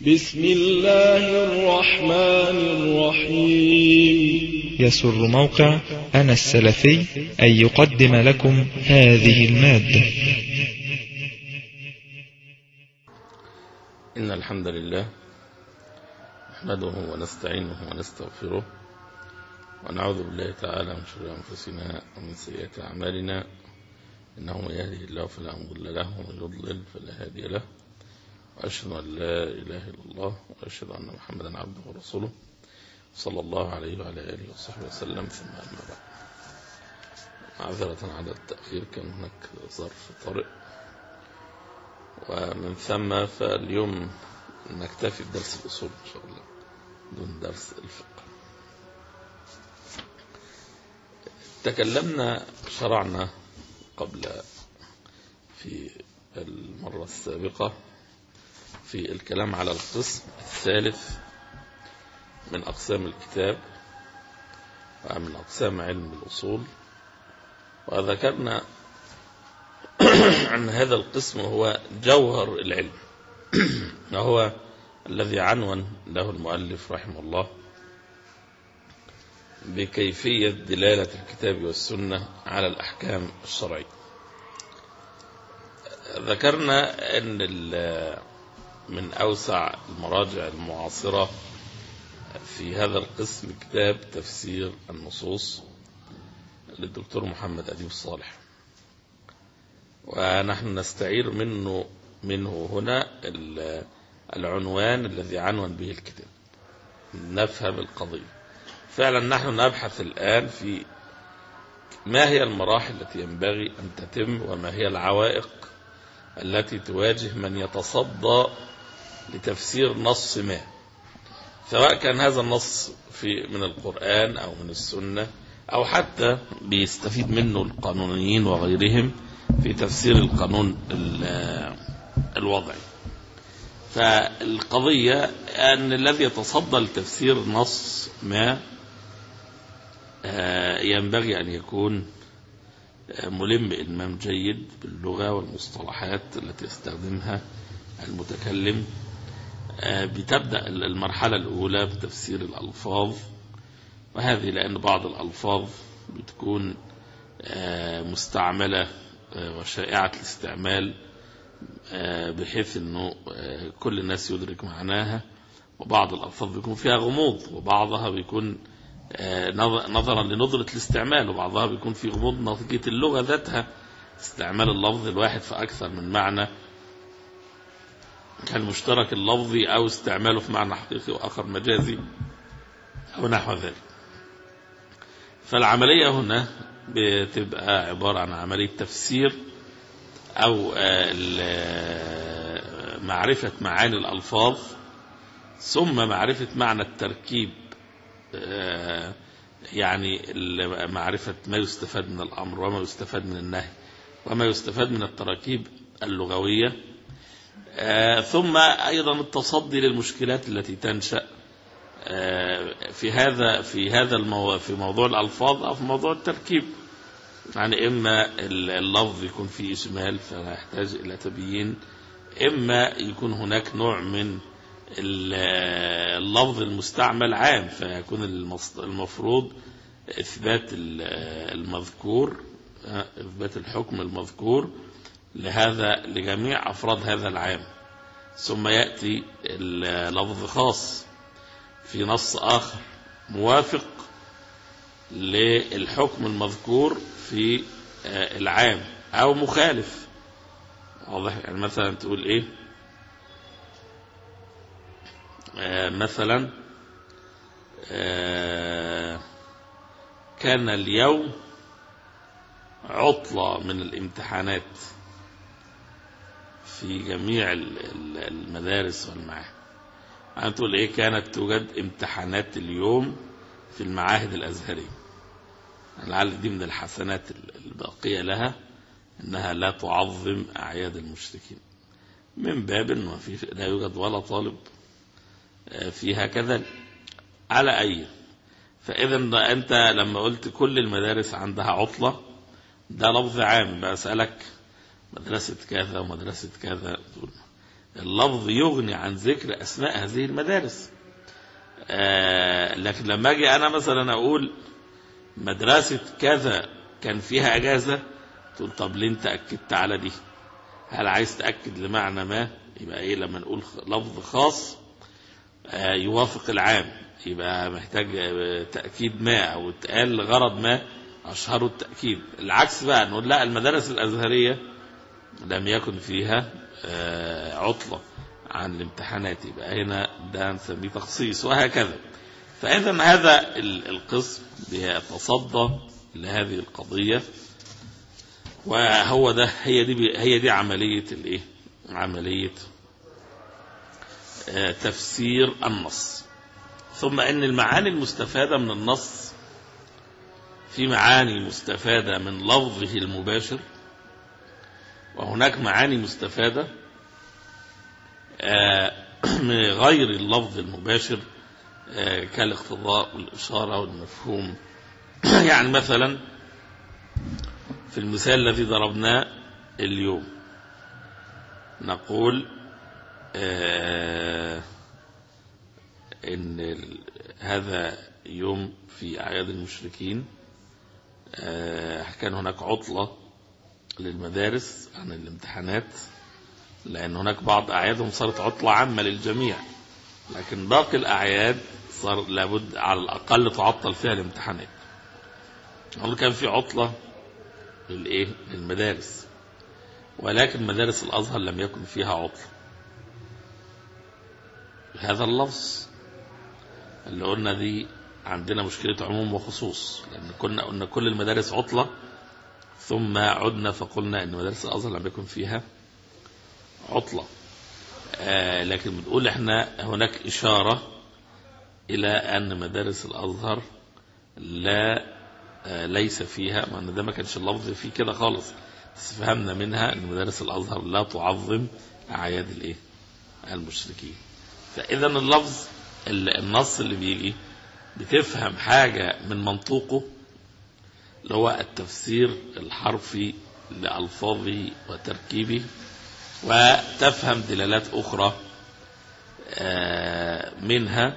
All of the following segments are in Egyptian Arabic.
بسم الله الرحمن الرحيم يسر موقع أنا السلفي أن يقدم لكم هذه المادة إن الحمد لله نحمده ونستعينه ونستغفره ونعوذ بالله تعالى من شرور أنفسنا ومن سيئات أعمالنا إنه من يهده الله فلا مضل له ومن يضلل فلا هادي له وأشهد أن لا إله إلا الله وأشهد أن محمدا عبده ورسوله صلى الله عليه وعلى آله وصحبه وسلم ثم أما بعد معذرة على التأخير كان هناك ظرف طارئ ومن ثم فاليوم نكتفي بدرس الأصول إن شاء الله دون درس الفقه تكلمنا شرعنا قبل في المرة السابقة في الكلام على القسم الثالث من أقسام الكتاب ومن أقسام علم الأصول وذكرنا أن هذا القسم هو جوهر العلم وهو الذي عنون له المؤلف رحمه الله بكيفية دلالة الكتاب والسنة على الأحكام الشرعية ذكرنا أن من أوسع المراجع المعاصرة في هذا القسم كتاب تفسير النصوص للدكتور محمد أديب الصالح ونحن نستعير منه منه هنا العنوان الذي عنون به الكتاب نفهم القضية فعلا نحن نبحث الآن في ما هي المراحل التي ينبغي أن تتم وما هي العوائق التي تواجه من يتصدى لتفسير نص ما سواء كان هذا النص في من القرآن أو من السنة أو حتى بيستفيد منه القانونيين وغيرهم في تفسير القانون الوضعي فالقضية أن الذي يتصدى لتفسير نص ما ينبغي أن يكون ملم إلمام جيد باللغة والمصطلحات التي يستخدمها المتكلم بتبدأ المرحلة الأولى بتفسير الألفاظ وهذه لأن بعض الألفاظ بتكون مستعملة وشائعة الاستعمال بحيث أنه كل الناس يدرك معناها وبعض الألفاظ بيكون فيها غموض وبعضها بيكون نظرا لندرة الاستعمال وبعضها بيكون في غموض نتيجة اللغة ذاتها استعمال اللفظ الواحد في أكثر من معنى كالمشترك اللفظي أو استعماله في معنى حقيقي وآخر مجازي أو نحو ذلك فالعملية هنا بتبقى عبارة عن عملية تفسير أو معرفة معاني الألفاظ ثم معرفة معنى التركيب يعني معرفة ما يستفاد من الأمر وما يستفاد من النهي وما يستفاد من التراكيب اللغوية ثم أيضا التصدي للمشكلات التي تنشأ في هذا في هذا المو... في موضوع الألفاظ أو في موضوع التركيب يعني إما اللفظ يكون فيه إجمال فلا يحتاج إلى تبيين إما يكون هناك نوع من اللفظ المستعمل عام فيكون المفروض إثبات المذكور إثبات الحكم المذكور لهذا لجميع أفراد هذا العام ثم يأتي لفظ خاص في نص آخر موافق للحكم المذكور في العام أو مخالف واضح يعني مثلا تقول إيه آه مثلا آه كان اليوم عطلة من الامتحانات في جميع المدارس والمعاهد يعني تقول ايه كانت توجد امتحانات اليوم في المعاهد الازهريه لعل دي من الحسنات الباقيه لها انها لا تعظم اعياد المشركين من باب انه في لا يوجد ولا طالب فيها كذلك على اي فاذا انت لما قلت كل المدارس عندها عطله ده لفظ عام بسالك مدرسه كذا ومدرسه كذا اللفظ يغني عن ذكر أسماء هذه المدارس آه لكن لما أجي أنا مثلا أقول مدرسة كذا كان فيها أجازة تقول طب ليه أنت أكدت على دي هل عايز تأكد لمعنى ما يبقى إيه لما نقول لفظ خاص آه يوافق العام يبقى محتاج تأكيد ما أو اتقال لغرض ما أشهر التأكيد العكس بقى نقول لا المدارس الأزهرية لم يكن فيها عطلة عن الامتحانات يبقى هنا ده نسميه تخصيص وهكذا فإذا هذا القسم بيتصدى لهذه القضية وهو ده هي دي هي دي عملية الايه؟ عملية تفسير النص ثم ان المعاني المستفادة من النص في معاني مستفادة من لفظه المباشر وهناك معاني مستفادة من غير اللفظ المباشر كالاقتضاء والإشارة والمفهوم يعني مثلا في المثال الذي ضربناه اليوم نقول ان هذا يوم في أعياد المشركين كان هناك عطلة للمدارس عن الامتحانات لأن هناك بعض أعيادهم صارت عطلة عامة للجميع لكن باقي الأعياد صار لابد على الأقل تعطل فيها الامتحانات نقول كان في عطلة للإيه؟ للمدارس ولكن مدارس الأزهر لم يكن فيها عطلة هذا اللفظ اللي قلنا دي عندنا مشكلة عموم وخصوص لأن كنا قلنا كل المدارس عطلة ثم عدنا فقلنا أن مدارس الأزهر لم يكن فيها عطلة آه لكن بنقول احنا هناك إشارة إلى أن مدارس الأزهر لا آه ليس فيها ما ده ما كانش اللفظ فيه كده خالص بس فهمنا منها أن مدارس الأزهر لا تعظم أعياد الإيه المشركين فإذا اللفظ النص اللي بيجي بتفهم حاجة من منطوقه اللي هو التفسير الحرفي لألفاظه وتركيبه وتفهم دلالات أخرى منها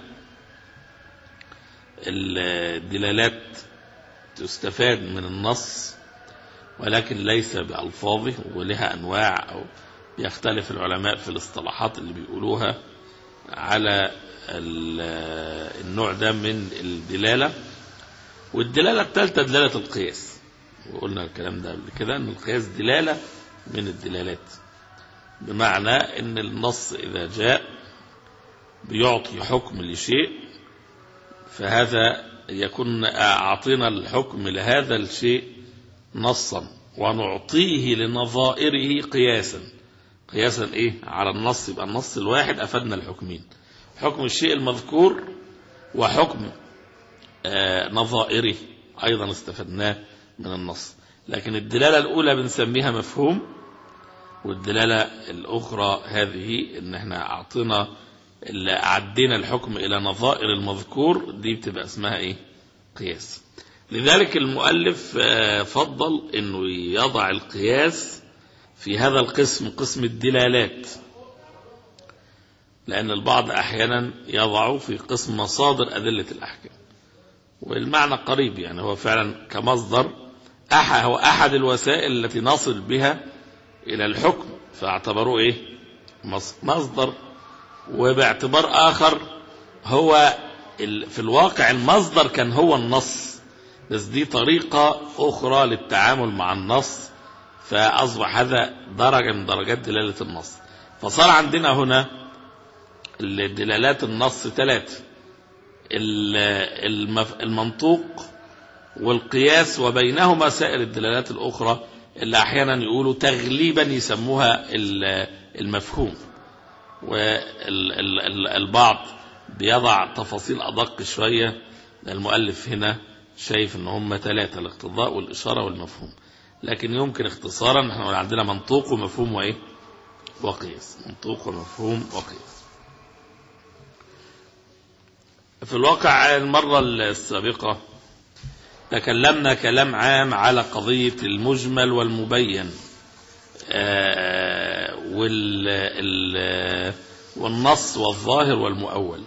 الدلالات تستفاد من النص ولكن ليس بألفاظه ولها أنواع أو يختلف العلماء في الاصطلاحات اللي بيقولوها على النوع ده من الدلالة والدلالة الثالثة دلالة القياس وقلنا الكلام ده قبل كده ان القياس دلالة من الدلالات بمعنى ان النص اذا جاء بيعطي حكم لشيء فهذا يكون اعطينا الحكم لهذا الشيء نصا ونعطيه لنظائره قياسا قياسا ايه على النص يبقى النص الواحد افادنا الحكمين حكم الشيء المذكور وحكم آه نظائره ايضا استفدناه من النص لكن الدلالة الاولى بنسميها مفهوم والدلالة الاخرى هذه ان احنا اعطينا اللي عدينا الحكم الى نظائر المذكور دي بتبقى اسمها ايه قياس لذلك المؤلف آه فضل انه يضع القياس في هذا القسم قسم الدلالات لأن البعض أحيانا يضع في قسم مصادر أدلة الأحكام والمعنى قريب يعني هو فعلا كمصدر أحد هو أحد الوسائل التي نصل بها إلى الحكم فاعتبروه إيه مصدر وباعتبار آخر هو في الواقع المصدر كان هو النص بس دي طريقة أخرى للتعامل مع النص فأصبح هذا درجة من درجات دلالة النص فصار عندنا هنا الدلالات النص ثلاثة المنطوق والقياس وبينهما سائر الدلالات الأخرى اللي أحيانا يقولوا تغليبا يسموها المفهوم والبعض بيضع تفاصيل أدق شوية المؤلف هنا شايف ان هم ثلاثة الاقتضاء والإشارة والمفهوم لكن يمكن اختصارا احنا عندنا منطوق ومفهوم وايه وقياس منطوق ومفهوم وقياس في الواقع المرة السابقة تكلمنا كلام عام على قضية المجمل والمبين وال ال والنص والظاهر والمؤول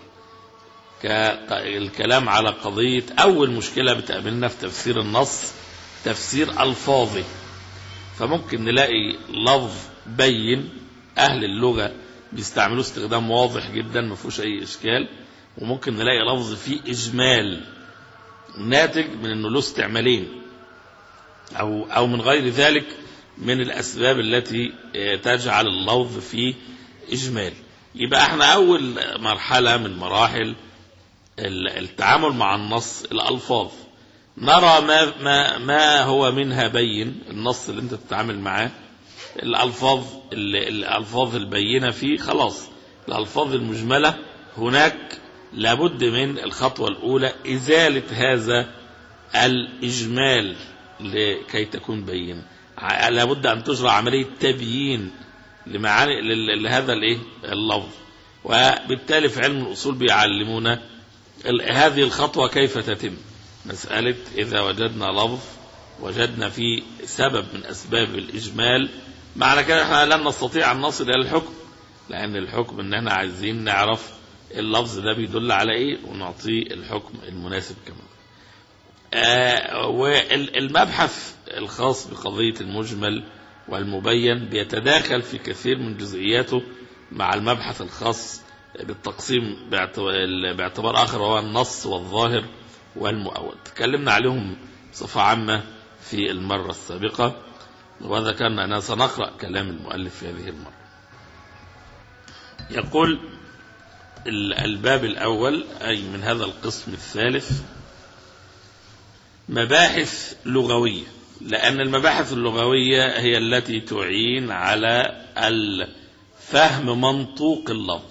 كالكلام على قضية أول مشكلة بتقابلنا في تفسير النص تفسير ألفاظي فممكن نلاقي لفظ بين أهل اللغة بيستعملوه استخدام واضح جدا ما فيهوش أي إشكال وممكن نلاقي لفظ فيه إجمال ناتج من أنه له استعمالين أو, أو من غير ذلك من الأسباب التي تجعل اللفظ فيه إجمال يبقى احنا أول مرحلة من مراحل التعامل مع النص الألفاظ نرى ما, ما, ما هو منها بين النص اللي انت تتعامل معاه الألفاظ الألفاظ البينة فيه خلاص الألفاظ المجملة هناك لابد من الخطوة الأولى إزالة هذا الإجمال لكي تكون بينة لابد أن تجرى عملية تبيين لمعاني لهذا الايه اللفظ وبالتالي في علم الأصول بيعلمونا هذه الخطوة كيف تتم مسألة إذا وجدنا لفظ وجدنا فيه سبب من أسباب الإجمال معنى كده احنا لن نستطيع أن نصل إلى الحكم لأن الحكم إن احنا عايزين نعرف اللفظ ده بيدل على إيه ونعطيه الحكم المناسب كمان آه والمبحث الخاص بقضية المجمل والمبين بيتداخل في كثير من جزئياته مع المبحث الخاص بالتقسيم باعتبار آخر وهو النص والظاهر والمؤول تكلمنا عليهم بصفة عامة في المرة السابقة وذكرنا أننا سنقرأ كلام المؤلف في هذه المرة يقول الباب الأول أي من هذا القسم الثالث مباحث لغوية لأن المباحث اللغوية هي التي تعين على فهم منطوق اللفظ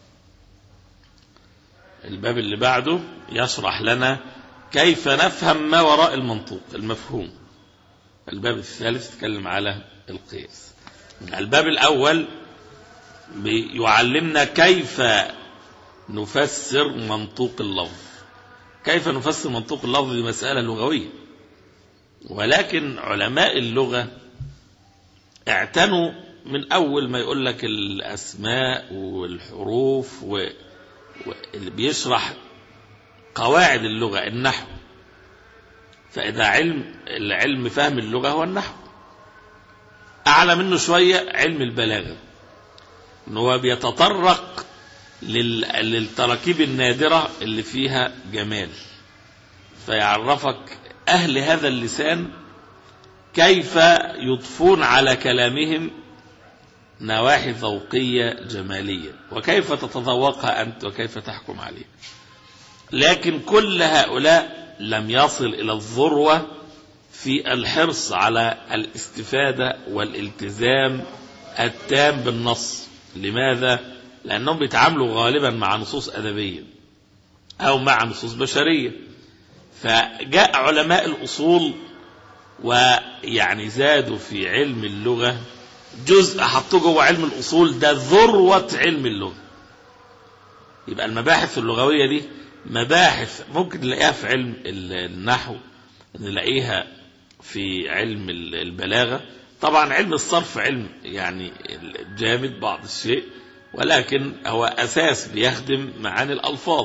الباب اللي بعده يشرح لنا كيف نفهم ما وراء المنطوق المفهوم الباب الثالث يتكلم على القياس الباب الأول يعلمنا كيف نفسر منطوق اللفظ كيف نفسر منطوق اللفظ دي مسألة لغوية ولكن علماء اللغة اعتنوا من أول ما يقول لك الأسماء والحروف و... اللي بيشرح قواعد اللغة النحو فإذا علم العلم فهم اللغة هو النحو أعلى منه شوية علم البلاغة إن هو بيتطرق لل... للتراكيب النادرة اللي فيها جمال فيعرفك أهل هذا اللسان كيف يضفون على كلامهم نواحي ذوقية جمالية وكيف تتذوقها أنت وكيف تحكم عليها لكن كل هؤلاء لم يصل إلى الذروة في الحرص على الاستفادة والالتزام التام بالنص لماذا؟ لأنهم بيتعاملوا غالبا مع نصوص أدبية أو مع نصوص بشرية فجاء علماء الأصول ويعني زادوا في علم اللغة جزء حطوه جوه علم الأصول ده ذروة علم اللغة يبقى المباحث اللغوية دي مباحث ممكن نلاقيها في علم النحو نلاقيها في علم البلاغة طبعا علم الصرف علم يعني جامد بعض الشيء ولكن هو أساس بيخدم معاني الألفاظ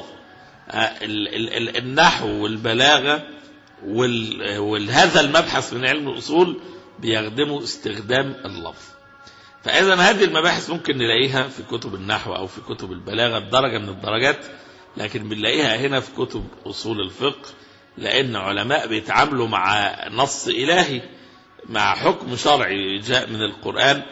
النحو والبلاغة وهذا المبحث من علم الأصول بيخدموا استخدام اللفظ فإذا هذه المباحث ممكن نلاقيها في كتب النحو أو في كتب البلاغة بدرجة من الدرجات لكن بنلاقيها هنا في كتب أصول الفقه لأن علماء بيتعاملوا مع نص إلهي مع حكم شرعي جاء من القرآن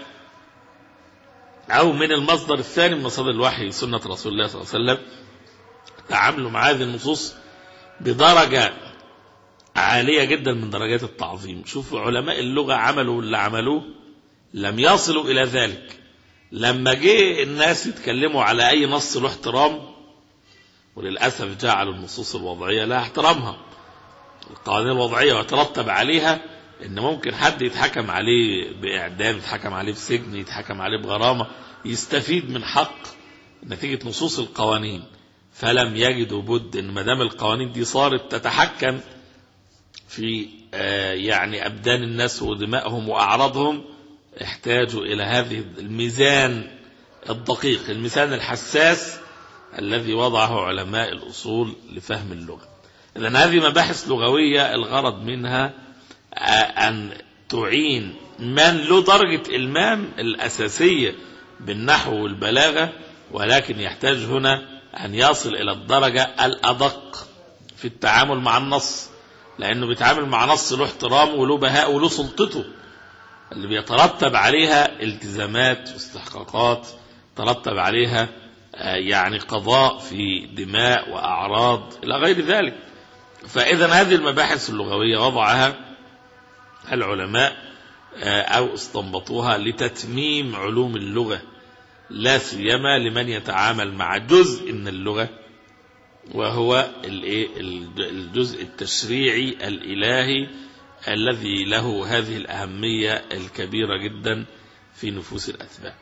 أو من المصدر الثاني من مصادر الوحي سنة رسول الله صلى الله عليه وسلم تعاملوا مع هذه النصوص بدرجة عالية جدا من درجات التعظيم شوفوا علماء اللغة عملوا اللي عملوه لم يصلوا إلى ذلك لما جه الناس يتكلموا على أي نص له احترام وللأسف جعلوا النصوص الوضعية لها احترامها القوانين الوضعية ويترتب عليها ان ممكن حد يتحكم عليه باعدام يتحكم عليه بسجن يتحكم عليه بغرامة يستفيد من حق نتيجة نصوص القوانين فلم يجدوا بد ان ما دام القوانين دي صارت تتحكم في آه يعني ابدان الناس ودمائهم واعراضهم احتاجوا إلى هذه الميزان الدقيق الميزان الحساس الذي وضعه علماء الأصول لفهم اللغة إذا هذه مباحث لغوية الغرض منها أن تعين من له درجة إلمام الأساسية بالنحو والبلاغة ولكن يحتاج هنا أن يصل إلى الدرجة الأدق في التعامل مع النص لأنه بيتعامل مع نص له احترام وله بهاء وله سلطته اللي بيترتب عليها التزامات واستحقاقات ترتب عليها يعني قضاء في دماء وأعراض إلى غير ذلك فإذا هذه المباحث اللغوية وضعها العلماء أو استنبطوها لتتميم علوم اللغة لا سيما لمن يتعامل مع جزء من اللغة وهو الجزء التشريعي الإلهي الذي له هذه الأهمية الكبيرة جدا في نفوس الأتباع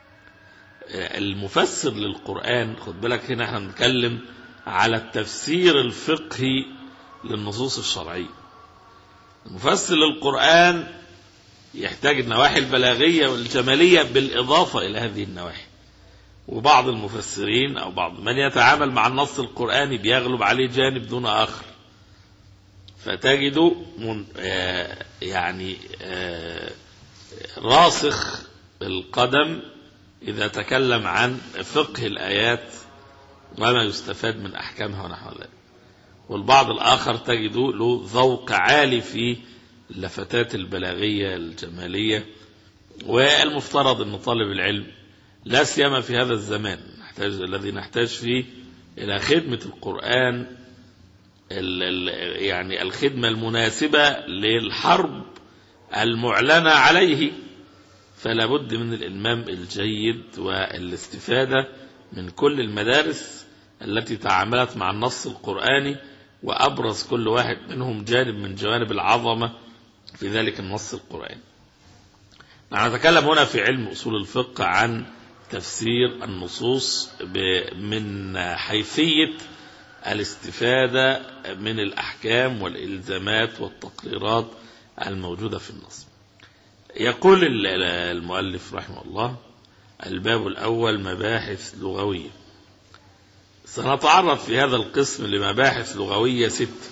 المفسر للقرآن خد بالك هنا احنا بنتكلم على التفسير الفقهي للنصوص الشرعية المفسر للقرآن يحتاج النواحي البلاغية والجمالية بالإضافة إلى هذه النواحي وبعض المفسرين أو بعض من يتعامل مع النص القرآني بيغلب عليه جانب دون آخر فتجده من آه يعني آه راسخ القدم إذا تكلم عن فقه الآيات وما يستفاد من أحكامها ونحو ذلك والبعض الآخر تجده له ذوق عالي في اللفتات البلاغية الجمالية والمفترض أن طالب العلم لا سيما في هذا الزمان نحتاج الذي نحتاج فيه إلى خدمة القرآن ال ال يعني الخدمة المناسبة للحرب المعلنة عليه فلا بد من الإلمام الجيد والاستفادة من كل المدارس التي تعاملت مع النص القرآني وأبرز كل واحد منهم جانب من جوانب العظمة في ذلك النص القرآني نحن نتكلم هنا في علم أصول الفقه عن تفسير النصوص من حيثية الاستفادة من الأحكام والإلزامات والتقريرات الموجودة في النص يقول المؤلف رحمه الله الباب الأول مباحث لغوية سنتعرض في هذا القسم لمباحث لغوية ست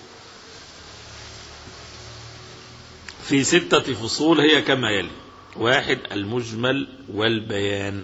في ستة فصول هي كما يلي واحد المجمل والبيان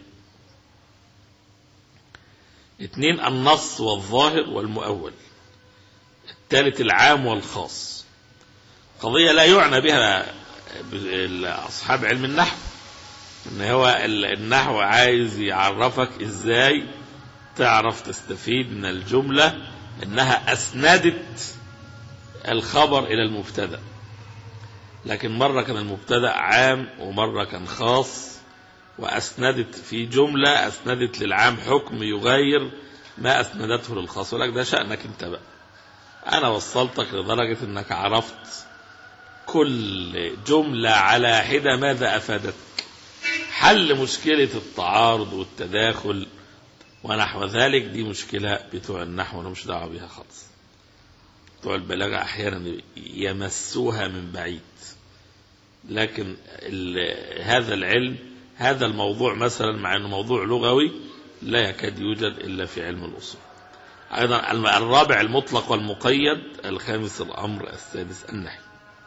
اثنين النص والظاهر والمؤول الثالث العام والخاص قضية لا يعنى بها أصحاب علم النحو ان هو النحو عايز يعرفك ازاي تعرف تستفيد من الجملة انها اسندت الخبر الى المبتدا لكن مرة كان المبتدا عام ومرة كان خاص واسندت في جملة اسندت للعام حكم يغير ما اسندته للخاص ولك ده شأنك انت بقى انا وصلتك لدرجة انك عرفت كل جملة على حدة ماذا افادتك حل مشكلة التعارض والتداخل ونحو ذلك دي مشكلة بتوع النحو أنا مش دعوة بيها خالص بتوع البلاغة أحيانا يمسوها من بعيد لكن هذا العلم هذا الموضوع مثلا مع أنه موضوع لغوي لا يكاد يوجد إلا في علم الأصول أيضا الرابع المطلق والمقيد الخامس الأمر السادس النهي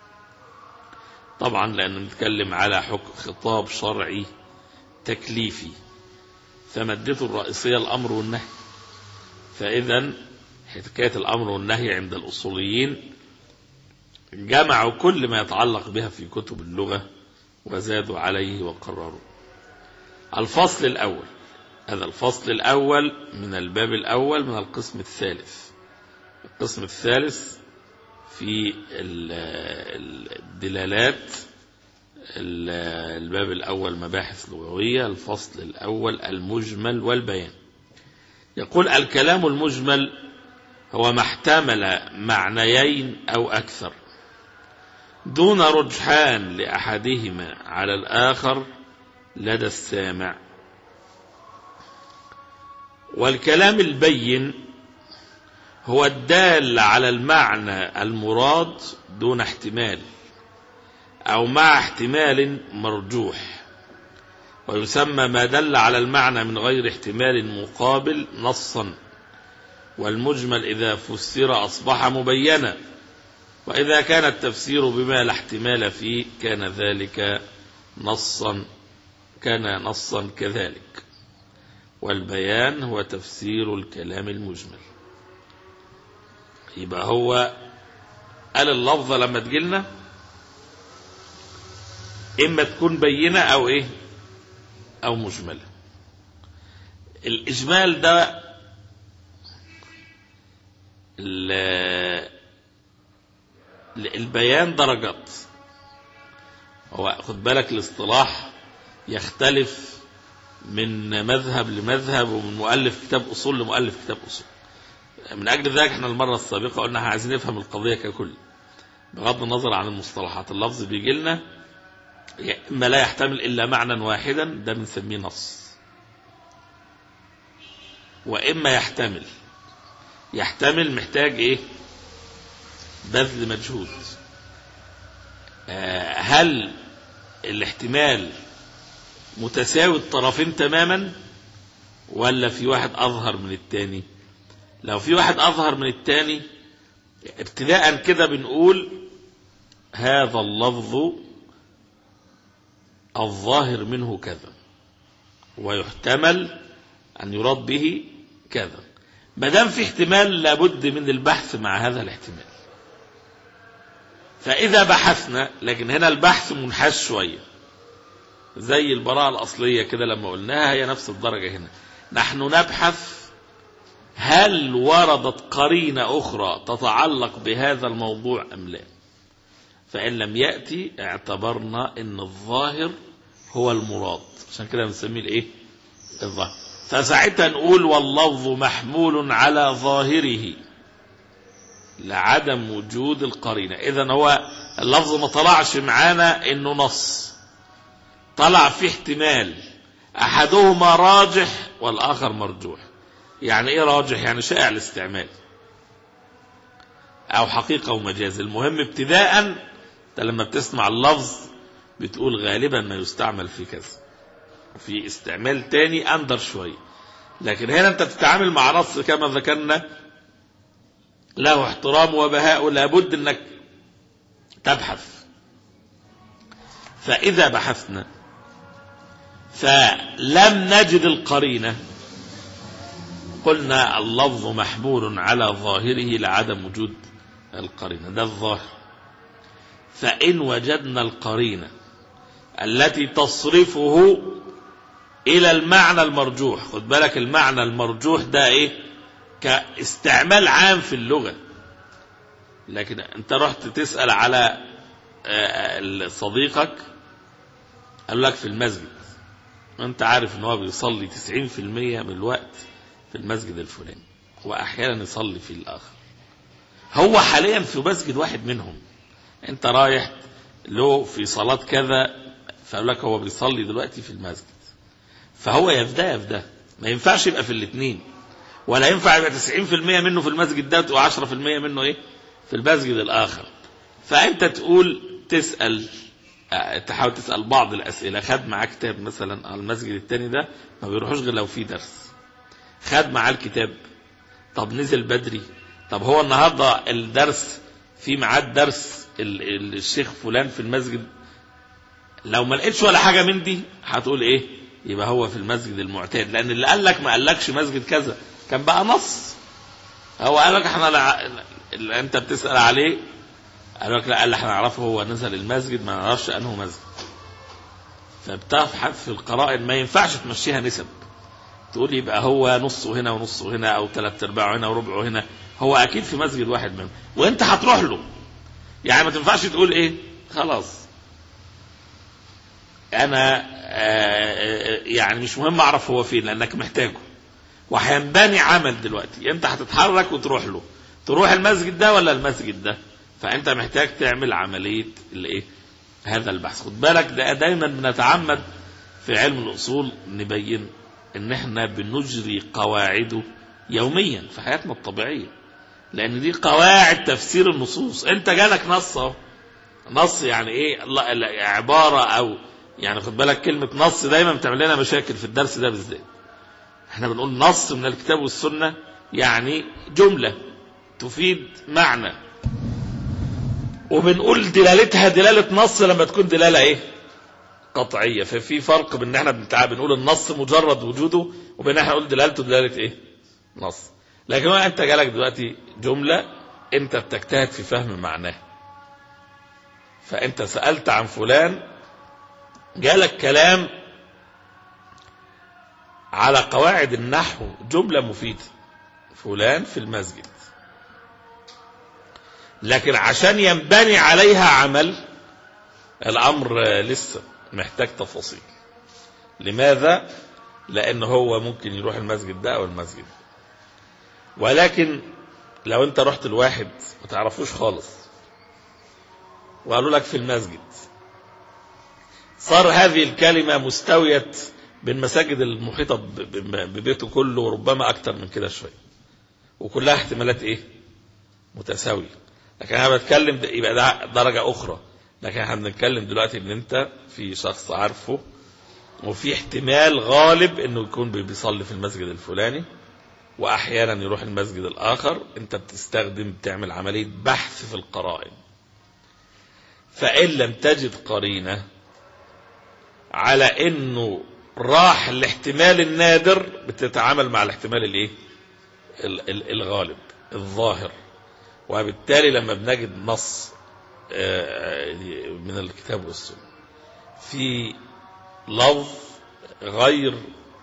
طبعا لأنه نتكلم على حكم خطاب شرعي تكليفي فمادته الرئيسية الأمر والنهي فإذا حكاية الأمر والنهي عند الأصوليين جمعوا كل ما يتعلق بها في كتب اللغة وزادوا عليه وقرروا الفصل الأول هذا الفصل الأول من الباب الأول من القسم الثالث القسم الثالث في الدلالات الباب الأول مباحث لغوية الفصل الأول المجمل والبيان يقول الكلام المجمل هو ما احتمل معنيين أو أكثر دون رجحان لأحدهما على الآخر لدى السامع والكلام البين هو الدال على المعنى المراد دون احتمال أو مع احتمال مرجوح ويسمى ما دل على المعنى من غير احتمال مقابل نصا والمجمل إذا فسر أصبح مبينا وإذا كان التفسير بما لا احتمال فيه كان ذلك نصا كان نصا كذلك والبيان هو تفسير الكلام المجمل يبقى هو قال اللفظة لما تجيلنا إما تكون بينة أو إيه أو مجملة الإجمال ده البيان درجات هو خد بالك الاصطلاح يختلف من مذهب لمذهب ومن مؤلف كتاب أصول لمؤلف كتاب أصول من أجل ذلك احنا المرة السابقة قلنا عايزين نفهم القضية ككل بغض النظر عن المصطلحات اللفظ بيجي لنا إما لا يحتمل إلا معنى واحدا ده بنسميه نص وإما يحتمل يحتمل محتاج إيه بذل مجهود آه هل الاحتمال متساوي الطرفين تماما ولا في واحد أظهر من التاني لو في واحد أظهر من التاني ابتداء كده بنقول هذا اللفظ الظاهر منه كذا ويحتمل أن يراد به كذا ما دام في احتمال لابد من البحث مع هذا الاحتمال فإذا بحثنا لكن هنا البحث منحاز شوية زي البراءة الأصلية كده لما قلناها هي نفس الدرجة هنا نحن نبحث هل وردت قرينة أخرى تتعلق بهذا الموضوع أم لا فإن لم يأتي اعتبرنا أن الظاهر هو المراد عشان كده بنسميه الايه الظاهر فساعتها نقول واللفظ محمول على ظاهره لعدم وجود القرينة إذا هو اللفظ ما طلعش معانا إنه نص طلع في احتمال أحدهما راجح والآخر مرجوح يعني إيه راجح يعني شائع الاستعمال أو حقيقة ومجاز المهم ابتداء أنت لما بتسمع اللفظ بتقول غالبا ما يستعمل في كذا في استعمال تاني أندر شوية لكن هنا أنت تتعامل مع نص كما ذكرنا له احترام وبهاء لابد أنك تبحث فإذا بحثنا فلم نجد القرينة قلنا اللفظ محمول على ظاهره لعدم وجود القرينة ده الظاهر فإن وجدنا القرينة التي تصرفه إلى المعنى المرجوح خد بالك المعنى المرجوح ده إيه كاستعمال عام في اللغة لكن أنت رحت تسأل على صديقك قال لك في المسجد وانت عارف ان هو بيصلي 90% من الوقت في المسجد الفلاني واحيانا يصلي في الاخر هو حاليا في مسجد واحد منهم انت رايح له في صلاة كذا فقال لك هو بيصلي دلوقتي في المسجد فهو يفدا يفدا ما ينفعش يبقى في الاثنين ولا ينفع يبقى 90% منه في المسجد ده و10% منه ايه في المسجد الاخر فانت تقول تسال تحاول تسال بعض الاسئله خد معاه كتاب مثلا على المسجد الثاني ده ما بيروحوش غير لو في درس خد معاه الكتاب طب نزل بدري طب هو النهارده الدرس في ميعاد درس الشيخ فلان في المسجد لو ما لقيتش ولا حاجه من دي هتقول ايه يبقى هو في المسجد المعتاد لان اللي قال لك ما قالكش مسجد كذا كان بقى نص هو قال لك احنا لا اللي انت بتسال عليه قال لك لا قال احنا نعرفه هو نزل المسجد ما نعرفش انه مسجد فبتبحث في القرائن ما ينفعش تمشيها نسب تقول يبقى هو نصه هنا ونصه هنا او ثلاث ارباعه هنا وربعه هنا هو اكيد في مسجد واحد منهم وانت هتروح له يعني ما تنفعش تقول ايه خلاص انا يعني مش مهم اعرف هو فين لانك محتاجه وهينبني عمل دلوقتي انت هتتحرك وتروح له تروح المسجد ده ولا المسجد ده فانت محتاج تعمل عمليه الايه هذا البحث خد بالك ده دايما بنتعمد في علم الاصول نبين ان احنا بنجري قواعده يوميا في حياتنا الطبيعيه لان دي قواعد تفسير النصوص انت جالك نص اهو نص يعني ايه عباره او يعني خد بالك كلمة نص دايما بتعمل لنا مشاكل في الدرس ده بالذات احنا بنقول نص من الكتاب والسنة يعني جملة تفيد معنى وبنقول دلالتها دلالة نص لما تكون دلالة ايه قطعية ففي فرق بين ان احنا بنتع- بنقول النص مجرد وجوده وبين احنا نقول دلالته دلالة ايه نص لكن هو انت جالك دلوقتي جملة انت بتجتهد في فهم معناها فانت سألت عن فلان جالك كلام على قواعد النحو جملة مفيدة فلان في المسجد لكن عشان ينبني عليها عمل الأمر آه، لسه محتاج تفاصيل لماذا؟ لأن هو ممكن يروح المسجد ده أو المسجد ده. ولكن لو أنت رحت الواحد ما تعرفوش خالص وقالوا لك في المسجد صار هذه الكلمة مستوية بالمساجد المحيطة ب- ب- ببيته كله وربما أكتر من كده شوية وكلها احتمالات إيه متساوية لكن أنا بتكلم ده يبقى ده درجة أخرى لكن احنا بنتكلم دلوقتي إن أنت في شخص عارفه وفي احتمال غالب إنه يكون بي- بيصلي في المسجد الفلاني وأحيانا يروح المسجد الآخر أنت بتستخدم بتعمل عملية بحث في القرائن فإن لم تجد قرينة على انه راح الاحتمال النادر بتتعامل مع الاحتمال الايه ال- ال- الغالب الظاهر وبالتالي لما بنجد نص آه، من الكتاب والسنه في لفظ غير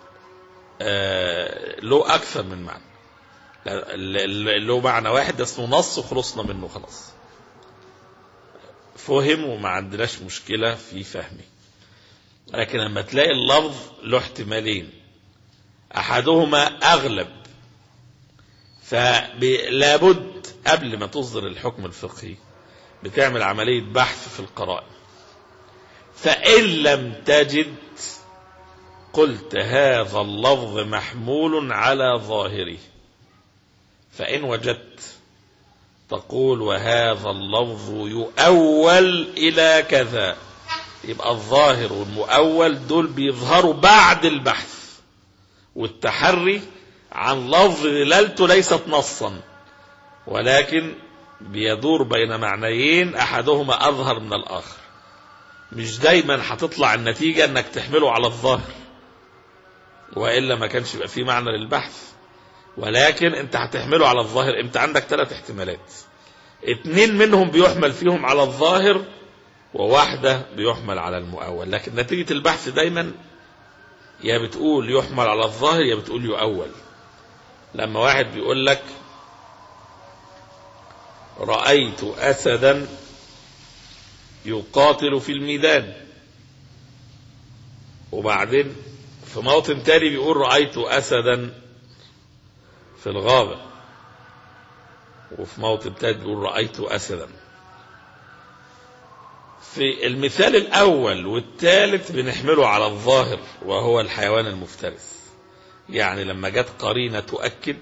آه، له اكثر من معنى لا- ال- ال- له معنى واحد ده اسمه نص وخلصنا منه خلاص فهم وما عندناش مشكله في فهمه لكن لما تلاقي اللفظ له احتمالين احدهما اغلب فلابد قبل ما تصدر الحكم الفقهي بتعمل عملية بحث في القرائن فإن لم تجد قلت هذا اللفظ محمول على ظاهره فإن وجدت تقول وهذا اللفظ يؤول إلى كذا يبقى الظاهر والمؤول دول بيظهروا بعد البحث والتحري عن لفظ دلالته ليست نصا ولكن بيدور بين معنيين احدهما اظهر من الاخر مش دايما هتطلع النتيجه انك تحمله على الظاهر والا ما كانش يبقى في معنى للبحث ولكن انت هتحمله على الظاهر انت عندك ثلاث احتمالات اتنين منهم بيحمل فيهم على الظاهر وواحدة بيحمل على المؤول لكن نتيجة البحث دايما يا بتقول يحمل على الظاهر يا بتقول يؤول لما واحد بيقول لك رأيت أسدا يقاتل في الميدان وبعدين في موطن تاني بيقول رأيت أسدا في الغابة وفي موطن تاني بيقول رأيت أسدا في المثال الأول والثالث بنحمله على الظاهر وهو الحيوان المفترس يعني لما جت قرينة تؤكد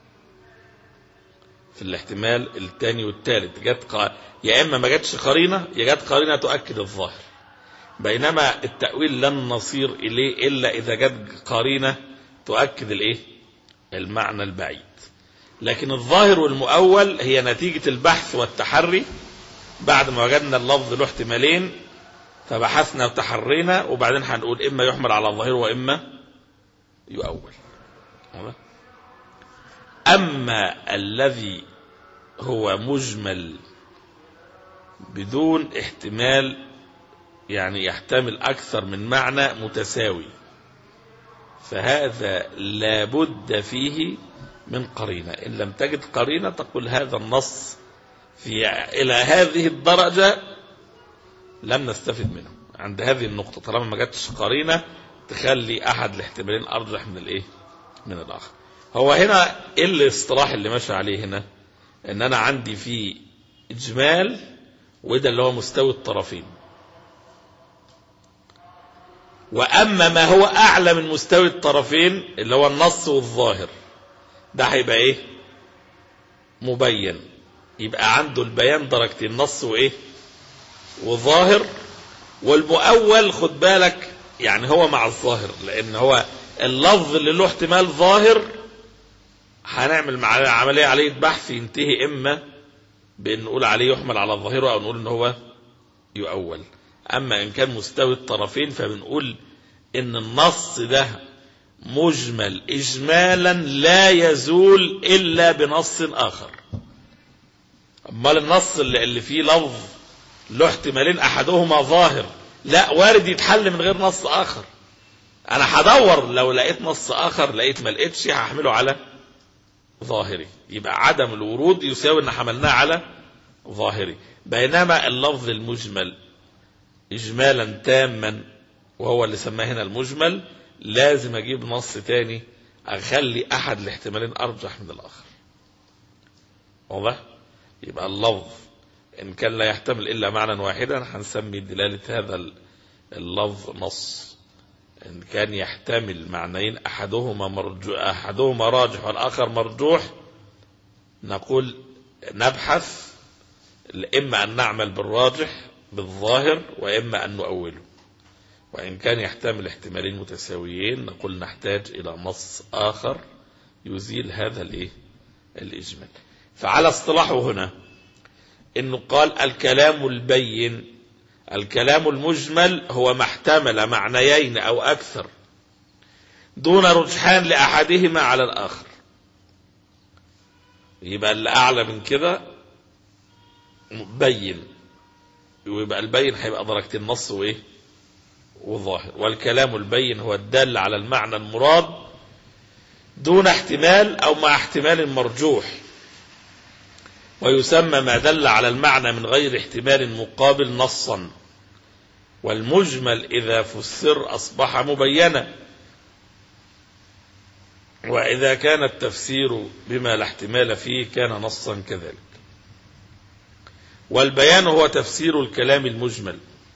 في الاحتمال الثاني والثالث جت ق... يا إما ما جتش قرينة يا جت قرينة تؤكد الظاهر بينما التأويل لن نصير إليه إلا إذا جت قرينة تؤكد الإيه المعنى البعيد لكن الظاهر والمؤول هي نتيجة البحث والتحري بعد ما وجدنا اللفظ له احتمالين فبحثنا وتحرينا وبعدين هنقول اما يحمل على الظاهر واما يؤول تمام؟ اما الذي هو مجمل بدون احتمال يعني يحتمل اكثر من معنى متساوي فهذا لابد فيه من قرينه ان لم تجد قرينه تقول هذا النص في إلى هذه الدرجة لم نستفد منه عند هذه النقطة طالما ما جاتش قرينة تخلي أحد الاحتمالين أرجح من الإيه؟ من الآخر. هو هنا إيه الاصطلاح اللي ماشي عليه هنا؟ إن أنا عندي في إجمال وده اللي هو مستوي الطرفين. وأما ما هو أعلى من مستوي الطرفين اللي هو النص والظاهر ده هيبقى إيه؟ مبين يبقى عنده البيان درجتين نص وايه وظاهر والمؤول خد بالك يعني هو مع الظاهر لان هو اللفظ اللي له احتمال ظاهر هنعمل مع عمليه عليه بحث ينتهي اما بان نقول عليه يحمل على ظاهره او نقول ان هو يؤول اما ان كان مستوي الطرفين فبنقول ان النص ده مجمل اجمالا لا يزول الا بنص اخر امال النص اللي, اللي فيه لفظ له احتمالين احدهما ظاهر لا وارد يتحل من غير نص اخر انا هدور لو لقيت نص اخر لقيت ما لقيتش هحمله على ظاهري يبقى عدم الورود يساوي ان حملناه على ظاهري بينما اللفظ المجمل اجمالا تاما وهو اللي سماه هنا المجمل لازم اجيب نص تاني اخلي احد الاحتمالين ارجح من الاخر واضح يبقى اللفظ ان كان لا يحتمل الا معنى واحدا هنسمي دلالة هذا اللفظ نص ان كان يحتمل معنيين احدهما مرجو احدهما راجح والاخر مرجوح نقول نبحث اما ان نعمل بالراجح بالظاهر واما ان نؤوله وإن كان يحتمل احتمالين متساويين نقول نحتاج إلى نص آخر يزيل هذا الإيه؟ الإجمال فعلى اصطلاحه هنا إنه قال الكلام البين الكلام المجمل هو ما احتمل معنيين أو أكثر دون رجحان لأحدهما على الآخر يبقى اللي أعلى من كده بين ويبقى البين هيبقى درجتين نص وإيه وظاهر والكلام البين هو الدال على المعنى المراد دون احتمال أو مع احتمال مرجوح ويسمى ما دل على المعنى من غير احتمال مقابل نصا والمجمل إذا فسر أصبح مبينا وإذا كان التفسير بما لا احتمال فيه كان نصا كذلك والبيان هو تفسير الكلام المجمل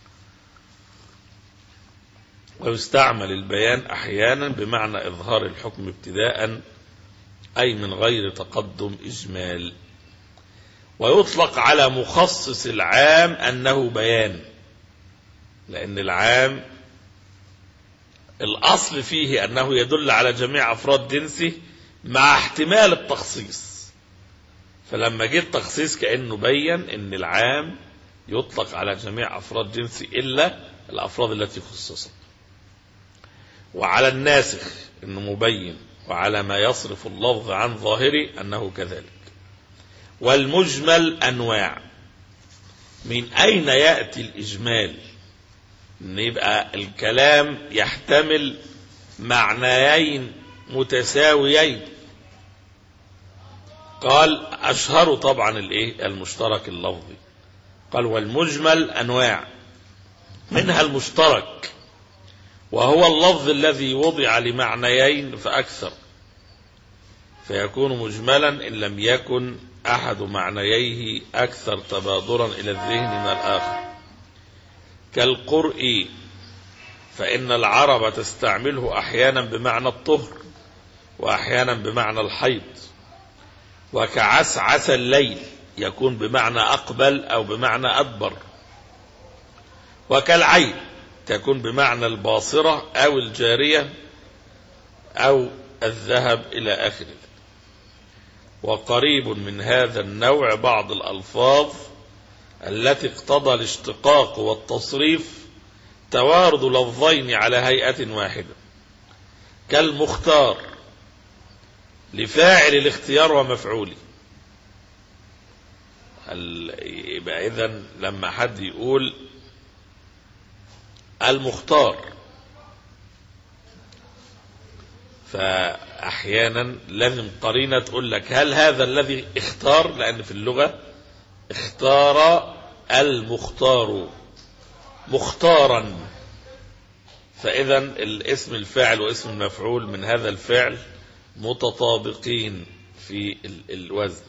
ويستعمل البيان أحيانا بمعنى إظهار الحكم ابتداء أي من غير تقدم إجمال ويطلق على مخصص العام أنه بيان لأن العام الأصل فيه أنه يدل على جميع أفراد جنسه مع احتمال التخصيص فلما جه التخصيص كأنه بين أن العام يطلق على جميع أفراد جنسه إلا الأفراد التي خصصت وعلى الناسخ انه مبين وعلى ما يصرف اللفظ عن ظاهره انه كذلك والمجمل انواع من اين ياتي الاجمال ان يبقى الكلام يحتمل معنيين متساويين قال اشهر طبعا الايه المشترك اللفظي قال والمجمل انواع منها المشترك وهو اللفظ الذي وضع لمعنيين فأكثر فيكون مجملا إن لم يكن أحد معنييه أكثر تبادرا إلى الذهن من الآخر كالقرء فإن العرب تستعمله أحيانا بمعنى الطهر وأحيانا بمعنى الحيض وكعسعس الليل يكون بمعنى أقبل أو بمعنى أدبر وكالعين تكون بمعنى الباصرة أو الجارية أو الذهب إلى آخره وقريب من هذا النوع بعض الألفاظ التي اقتضى الاشتقاق والتصريف توارد لفظين على هيئة واحدة كالمختار لفاعل الاختيار ومفعوله يبقى إذن لما حد يقول المختار فأحيانا لازم قرينة تقول لك هل هذا الذي اختار لأن في اللغة اختار المختار مختارا فإذا الاسم الفاعل واسم المفعول من هذا الفعل متطابقين في الوزن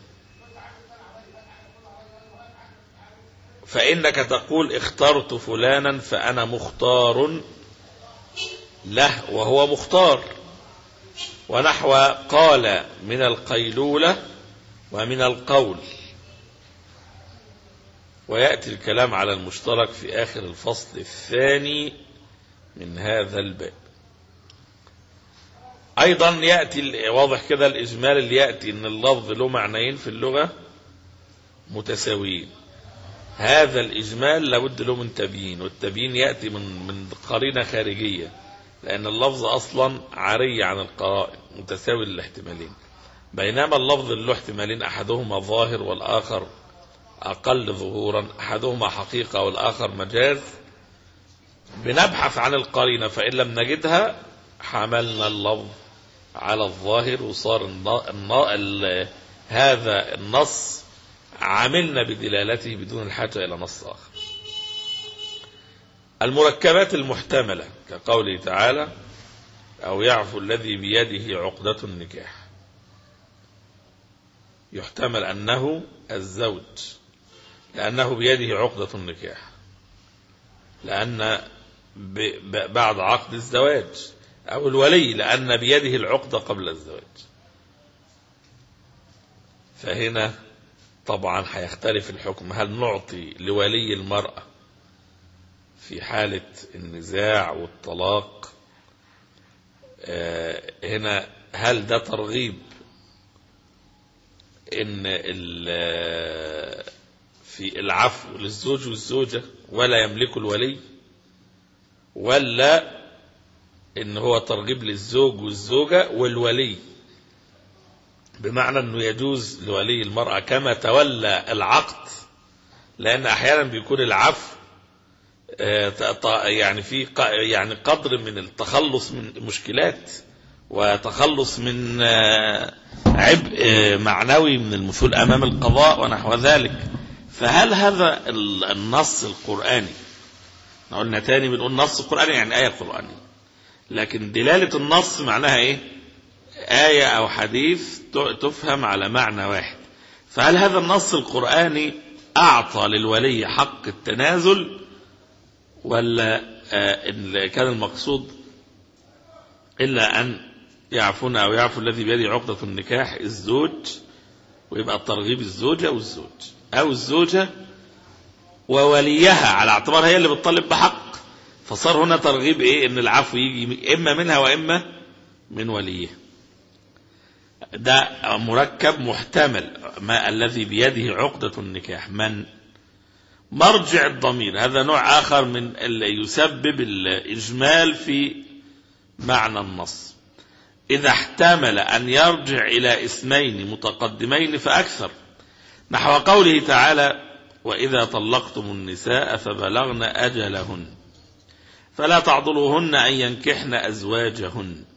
فإنك تقول اخترت فلانا فأنا مختار له وهو مختار ونحو قال من القيلولة ومن القول ويأتي الكلام على المشترك في آخر الفصل الثاني من هذا الباب أيضا يأتي واضح كده الإجمال اللي يأتي أن اللفظ له معنيين في اللغة متساويين هذا الإجمال لابد له من تبيين والتبيين يأتي من من قرينة خارجية لأن اللفظ أصلا عري عن القرائن متساوي للاحتمالين بينما اللفظ له احتمالين أحدهما ظاهر والآخر أقل ظهورا أحدهما حقيقة والآخر مجاز بنبحث عن القرينة فإن لم نجدها حملنا اللفظ على الظاهر وصار النا... النا... ال... هذا النص عملنا بدلالته بدون الحاجة إلى نص آخر المركبات المحتملة كقوله تعالى أو يعفو الذي بيده عقدة النكاح يحتمل أنه الزوج لأنه بيده عقدة النكاح لأن بعد عقد الزواج أو الولي لأن بيده العقدة قبل الزواج فهنا طبعا هيختلف الحكم هل نعطي لولي المرأة في حالة النزاع والطلاق هنا هل ده ترغيب ان في العفو للزوج والزوجة ولا يملك الولي ولا ان هو ترغيب للزوج والزوجة والولي بمعنى انه يجوز لولي المرأة كما تولى العقد لان احيانا بيكون العفو يعني في يعني قدر من التخلص من مشكلات وتخلص من عبء معنوي من المثول امام القضاء ونحو ذلك فهل هذا النص القرآني قلنا تاني بنقول نص قرآني يعني آية قرآنية لكن دلالة النص معناها ايه آية او حديث تفهم على معنى واحد فهل هذا النص القرآني اعطى للولي حق التنازل ولا إن كان المقصود إلا أن يعفون أو يعفو الذي بيده عقدة النكاح الزوج ويبقى الترغيب الزوجة والزوج أو الزوجة ووليها على اعتبار هي اللي بتطالب بحق فصار هنا ترغيب إيه إن العفو يجي إما منها وإما من وليه ده مركب محتمل ما الذي بيده عقدة النكاح من مرجع الضمير هذا نوع آخر من اللي يسبب الإجمال في معنى النص إذا احتمل أن يرجع إلى اسمين متقدمين فأكثر نحو قوله تعالى وإذا طلقتم النساء فبلغن أجلهن فلا تعضلوهن أن ينكحن أزواجهن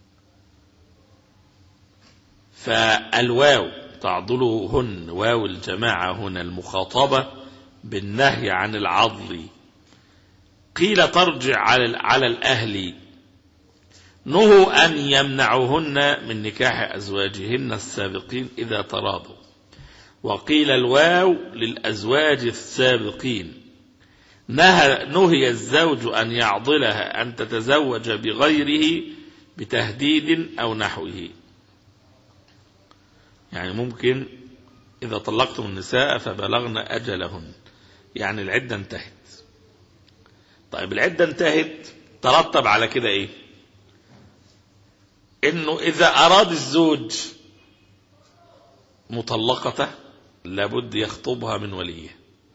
فالواو تعضلوهن واو الجماعة هنا المخاطبة بالنهي عن العضل قيل ترجع على على الأهل نهوا أن يمنعوهن من نكاح أزواجهن السابقين إذا تراضوا وقيل الواو للأزواج السابقين نهى, نهي الزوج أن يعضلها أن تتزوج بغيره بتهديد أو نحوه يعني ممكن إذا طلقتم النساء فبلغن أجلهن يعني العدة انتهت طيب العدة انتهت ترتب على كده ايه انه اذا اراد الزوج مطلقته لابد يخطبها من وليه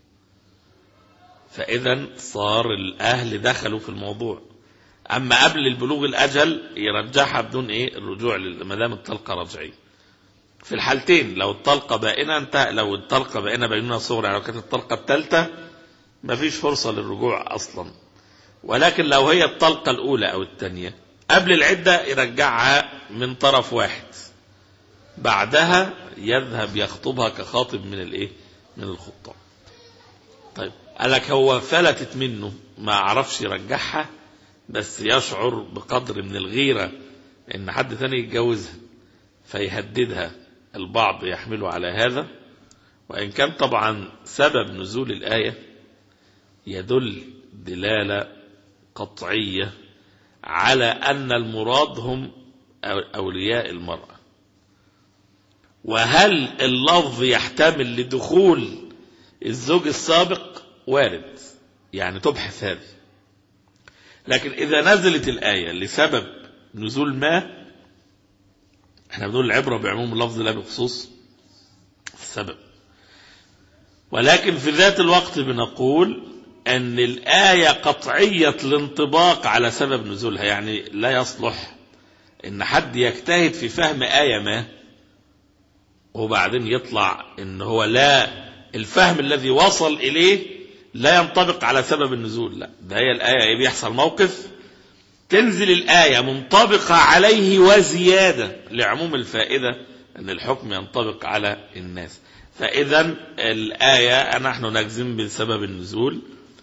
فاذا صار الاهل دخلوا في الموضوع اما قبل البلوغ الاجل يرجعها بدون ايه الرجوع ما دام الطلقه رجعيه في الحالتين لو الطلقه بائنه انتهى لو الطلقه بائنه بينونه صغرى يعني لو كانت الطلقه الثالثه مفيش فرصه للرجوع اصلا ولكن لو هي الطلقه الاولى او الثانيه قبل العده يرجعها من طرف واحد بعدها يذهب يخطبها كخاطب من الايه من الخطاب طيب قالك هو فلتت منه ما عرفش يرجعها بس يشعر بقدر من الغيرة ان حد ثاني يتجوزها فيهددها البعض يحمله على هذا وإن كان طبعا سبب نزول الآية يدل دلالة قطعية على أن المراد هم أولياء المرأة وهل اللفظ يحتمل لدخول الزوج السابق وارد يعني تبحث هذه لكن إذا نزلت الآية لسبب نزول ما احنا بنقول العبرة بعموم اللفظ لا بخصوص السبب ولكن في ذات الوقت بنقول أن الآية قطعية الانطباق على سبب نزولها يعني لا يصلح أن حد يجتهد في فهم آية ما وبعدين يطلع أن هو لا الفهم الذي وصل إليه لا ينطبق على سبب النزول لا ده هي الآية إيه بيحصل موقف تنزل الآية منطبقة عليه وزيادة لعموم الفائدة أن الحكم ينطبق على الناس فإذا الآية نحن نجزم بسبب النزول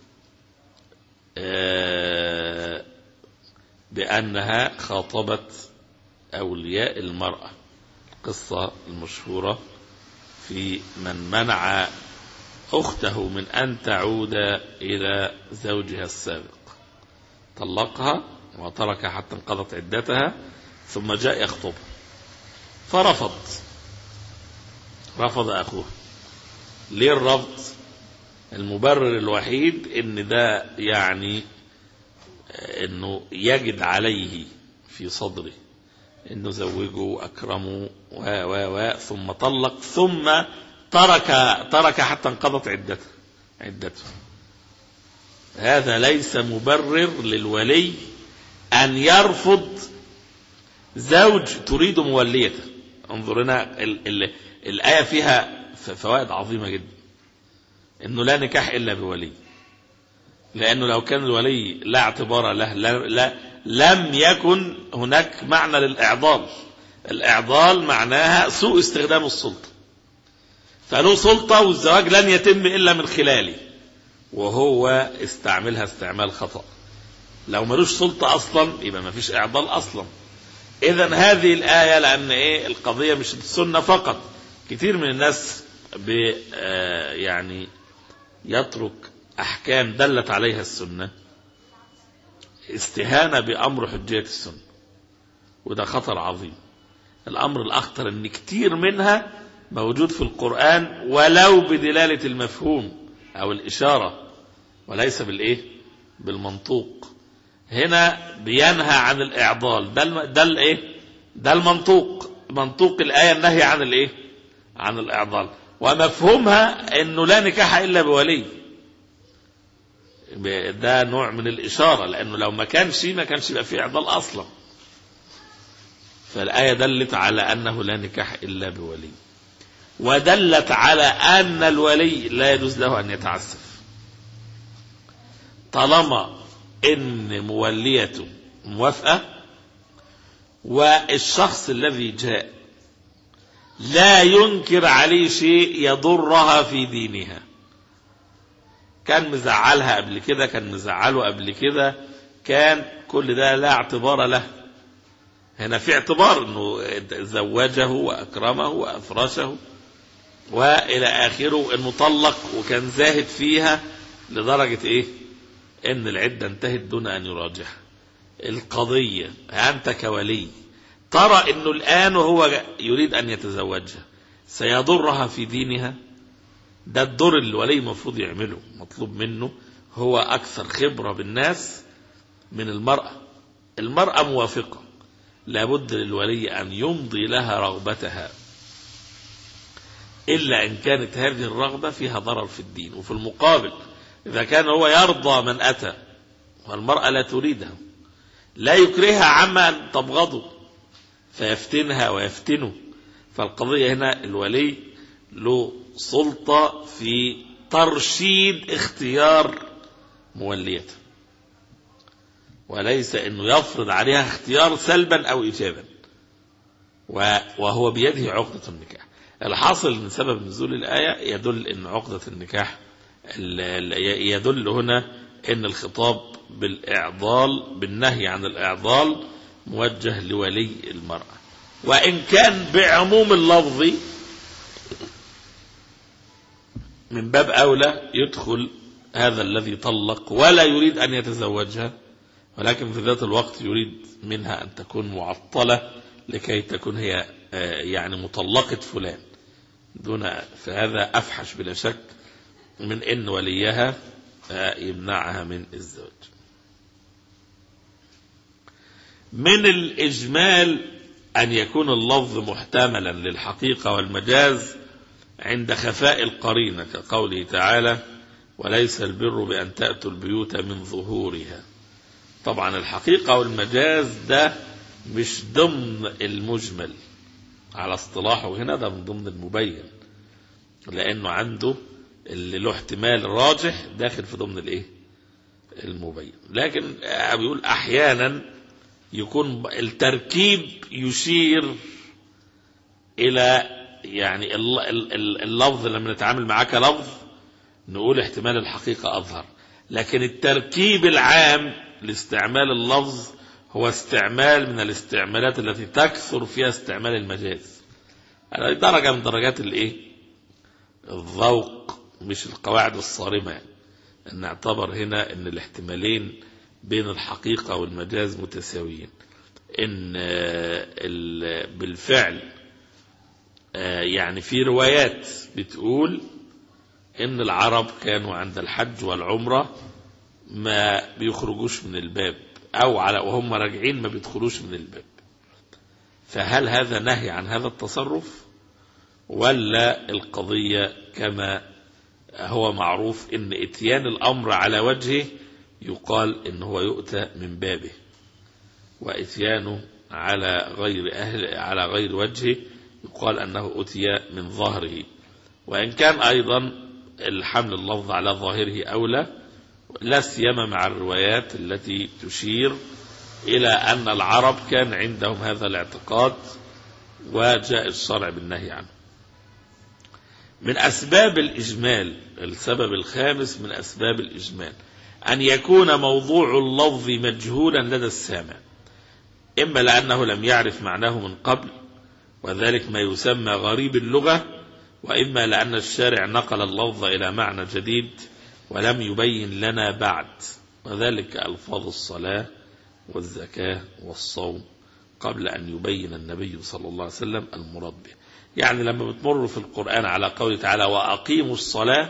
آه، بأنها خاطبت أولياء المرأة القصة المشهورة في من منع أخته من أن تعود إلى زوجها السابق طلقها وتركها حتى انقضت عدتها ثم جاء يخطبها فرفض رفض أخوه ليه الرفض المبرر الوحيد ان ده يعني انه يجد عليه في صدره انه زوجه واكرمه و و و ثم طلق ثم ترك ترك حتى انقضت عدته عدته هذا ليس مبرر للولي ان يرفض زوج تريد موليته انظر هنا ال ال الايه فيها فوائد عظيمه جدا انه لا نكاح الا بولي لانه لو كان الولي لا اعتبار له لا, لا لم يكن هناك معنى للاعضال الاعضال معناها سوء استخدام السلطه فله سلطه والزواج لن يتم الا من خلاله وهو استعملها استعمال خطا لو ملوش سلطه اصلا يبقى ما فيش اعضال اصلا اذا هذه الايه لان ايه القضيه مش السنه فقط كتير من الناس ب آه يعني يترك أحكام دلت عليها السنة استهانة بأمر حجية السنة وده خطر عظيم الأمر الأخطر أن كتير منها موجود في القرآن ولو بدلالة المفهوم أو الإشارة وليس بالإيه بالمنطوق هنا بينهى عن الإعضال ده الم... ده الإيه ده المنطوق منطوق الآية النهي عن الإيه عن الإعضال ومفهومها انه لا نكاح الا بولي ده نوع من الاشاره لانه لو ما كانش ما كانش يبقى في اعضال اصلا فالايه دلت على انه لا نكاح الا بولي ودلت على ان الولي لا يجوز له ان يتعسف طالما ان موليته موافقه والشخص الذي جاء لا ينكر عليه شيء يضرها في دينها كان مزعلها قبل كده كان مزعله قبل كده كان كل ده لا اعتبار له هنا في اعتبار انه زوجه واكرمه وافرشه والى اخره انه طلق وكان زاهد فيها لدرجه ايه ان العده انتهت دون ان يراجعها القضيه انت كولي ترى انه الان وهو يريد ان يتزوجها سيضرها في دينها ده الدور اللي الولي المفروض يعمله مطلوب منه هو اكثر خبره بالناس من المراه المراه موافقه لابد للولي ان يمضي لها رغبتها الا ان كانت هذه الرغبه فيها ضرر في الدين وفي المقابل اذا كان هو يرضى من اتى والمراه لا تريده لا يكرهها عما تبغضه فيفتنها ويفتنه فالقضية هنا الولي له سلطة في ترشيد اختيار موليته وليس انه يفرض عليها اختيار سلبا او ايجابا وهو بيده عقدة النكاح الحاصل من سبب نزول الآية يدل ان عقدة النكاح يدل هنا ان الخطاب بالإعضال بالنهي عن الإعضال موجه لولي المرأة وإن كان بعموم اللفظ من باب أولى يدخل هذا الذي طلق ولا يريد أن يتزوجها ولكن في ذات الوقت يريد منها أن تكون معطلة لكي تكون هي يعني مطلقة فلان دون فهذا أفحش بلا شك من ان وليها آه، يمنعها من الزواج من الإجمال أن يكون اللفظ محتملا للحقيقة والمجاز عند خفاء القرينة كقوله تعالى وليس البر بأن تأتوا البيوت من ظهورها طبعا الحقيقة والمجاز ده مش ضمن المجمل على اصطلاحه هنا ده من ضمن المبين لأنه عنده اللي له احتمال راجح داخل في ضمن الايه المبين لكن بيقول احيانا يكون التركيب يشير الى يعني الل- ال- ال- اللفظ لما نتعامل معاه كلفظ نقول احتمال الحقيقة أظهر لكن التركيب العام لاستعمال اللفظ هو استعمال من الاستعمالات التي تكثر فيها استعمال المجاز هذه درجة من درجات الايه الذوق مش القواعد الصارمة يعني. ان نعتبر هنا ان الاحتمالين بين الحقيقة والمجاز متساويين ان آه، ال- بالفعل آه، يعني في روايات بتقول ان العرب كانوا عند الحج والعمرة ما بيخرجوش من الباب او على وهم راجعين ما بيدخلوش من الباب فهل هذا نهي عن هذا التصرف ولا القضية كما هو معروف ان اتيان الامر على وجهه يقال ان هو يؤتى من بابه واتيانه على غير اهل على غير وجهه يقال انه اتي من ظهره وان كان ايضا الحمل اللفظ على ظاهره اولى لا سيما مع الروايات التي تشير الى ان العرب كان عندهم هذا الاعتقاد وجاء الشرع بالنهي عنه من أسباب الإجمال السبب الخامس من أسباب الإجمال أن يكون موضوع اللفظ مجهولا لدى السامع إما لأنه لم يعرف معناه من قبل وذلك ما يسمى غريب اللغة وإما لأن الشارع نقل اللفظ إلى معنى جديد ولم يبين لنا بعد وذلك ألفاظ الصلاة والزكاة والصوم قبل أن يبين النبي صلى الله عليه وسلم المراد به يعني لما بتمر في القرآن على قوله تعالى وأقيموا الصلاة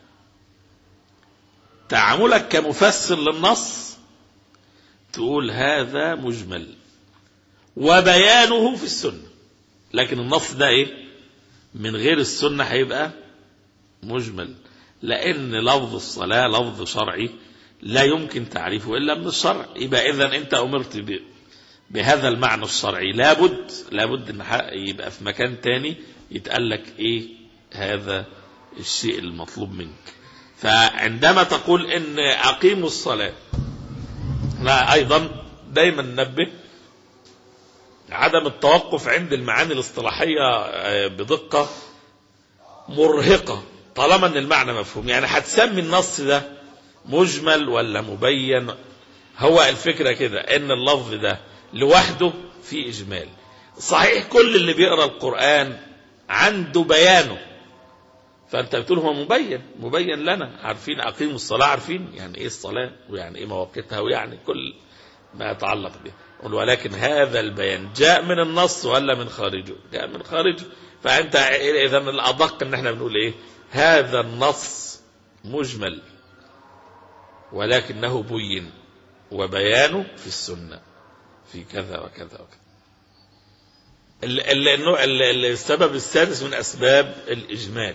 تعاملك كمفسر للنص تقول هذا مجمل وبيانه في السنة لكن النص ده ايه من غير السنة هيبقى مجمل لأن لفظ الصلاة لفظ شرعي لا يمكن تعريفه إلا من الشرع يبقى إذا أنت أمرت ب- بهذا المعنى الشرعي لابد لابد ان ح- يبقى في مكان تاني يتقال لك ايه هذا الشيء المطلوب منك فعندما تقول ان اقيموا الصلاة لا ايضا دايما ننبه عدم التوقف عند المعاني الاصطلاحية آه، بدقة مرهقة طالما ان المعنى مفهوم يعني هتسمي النص ده مجمل ولا مبين هو الفكرة كده ان اللفظ ده لوحده في اجمال صحيح كل اللي بيقرا القرآن عنده بيانه فانت بتقول هو مبين مبين لنا عارفين اقيموا الصلاة عارفين يعني ايه الصلاة ويعني ايه مواقيتها ويعني كل ما يتعلق به قل ولكن هذا البيان جاء من النص ولا من خارجه جاء من خارجه فانت اذا الادق ان احنا بنقول ايه هذا النص مجمل ولكنه بين وبيانه في السنة في كذا وكذا وكذا ال- ال- النوع- ال- ال- السبب السادس من أسباب الإجمال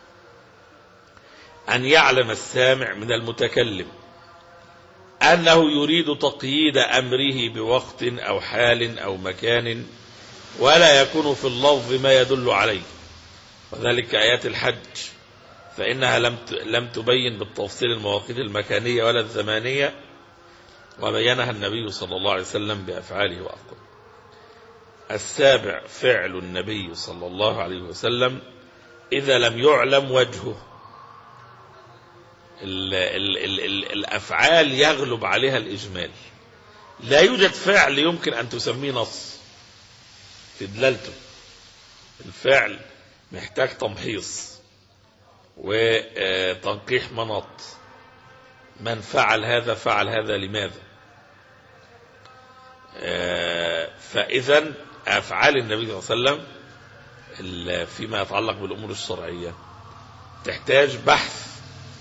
أن يعلم السامع من المتكلم أنه يريد تقييد أمره بوقت أو حال أو مكان ولا يكون في اللفظ ما يدل عليه وذلك آيات الحج فإنها لم ت- لم تبين بالتفصيل المواقيت المكانية ولا الزمانية وبينها النبي صلى الله عليه وسلم بأفعاله وأقواله السابع فعل النبي صلى الله عليه وسلم إذا لم يعلم وجهه ال ال ال ال الأفعال يغلب عليها الإجمال لا يوجد فعل يمكن أن تسميه نص في دلالته الفعل محتاج تمحيص وتنقيح مناط من فعل هذا فعل هذا لماذا آه، فإذا أفعال النبي صلى الله عليه وسلم ال- فيما يتعلق بالأمور الشرعية تحتاج بحث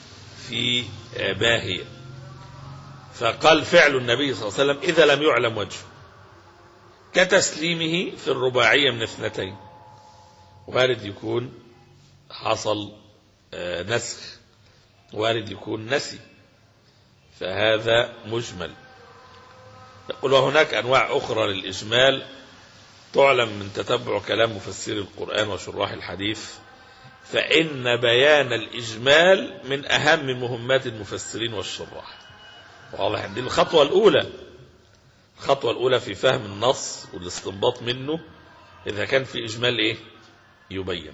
في باهية فقال فعل النبي صلى الله عليه وسلم إذا لم يعلم وجهه كتسليمه في الرباعية من اثنتين وارد يكون حصل نسخ وارد يكون نسي فهذا مجمل يقول وهناك أنواع أخرى للإجمال تعلم من تتبع كلام مفسر القرآن وشراح الحديث فإن بيان الإجمال من أهم مهمات المفسرين والشراح واضح دي الخطوة الأولى الخطوة الأولى في فهم النص والاستنباط منه إذا كان في إجمال إيه يبين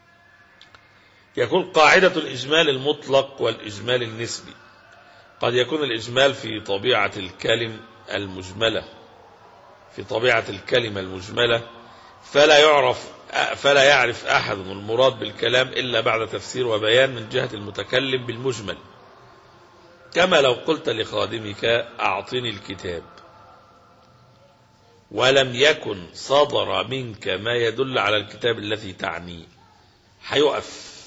يكون قاعدة الإجمال المطلق والإجمال النسبي قد يكون الإجمال في طبيعة الكلم المجملة في طبيعة الكلمة المجملة فلا يعرف فلا يعرف أحد المراد بالكلام إلا بعد تفسير وبيان من جهة المتكلم بالمجمل كما لو قلت لخادمك أعطني الكتاب ولم يكن صدر منك ما يدل على الكتاب الذي تعنيه هيقف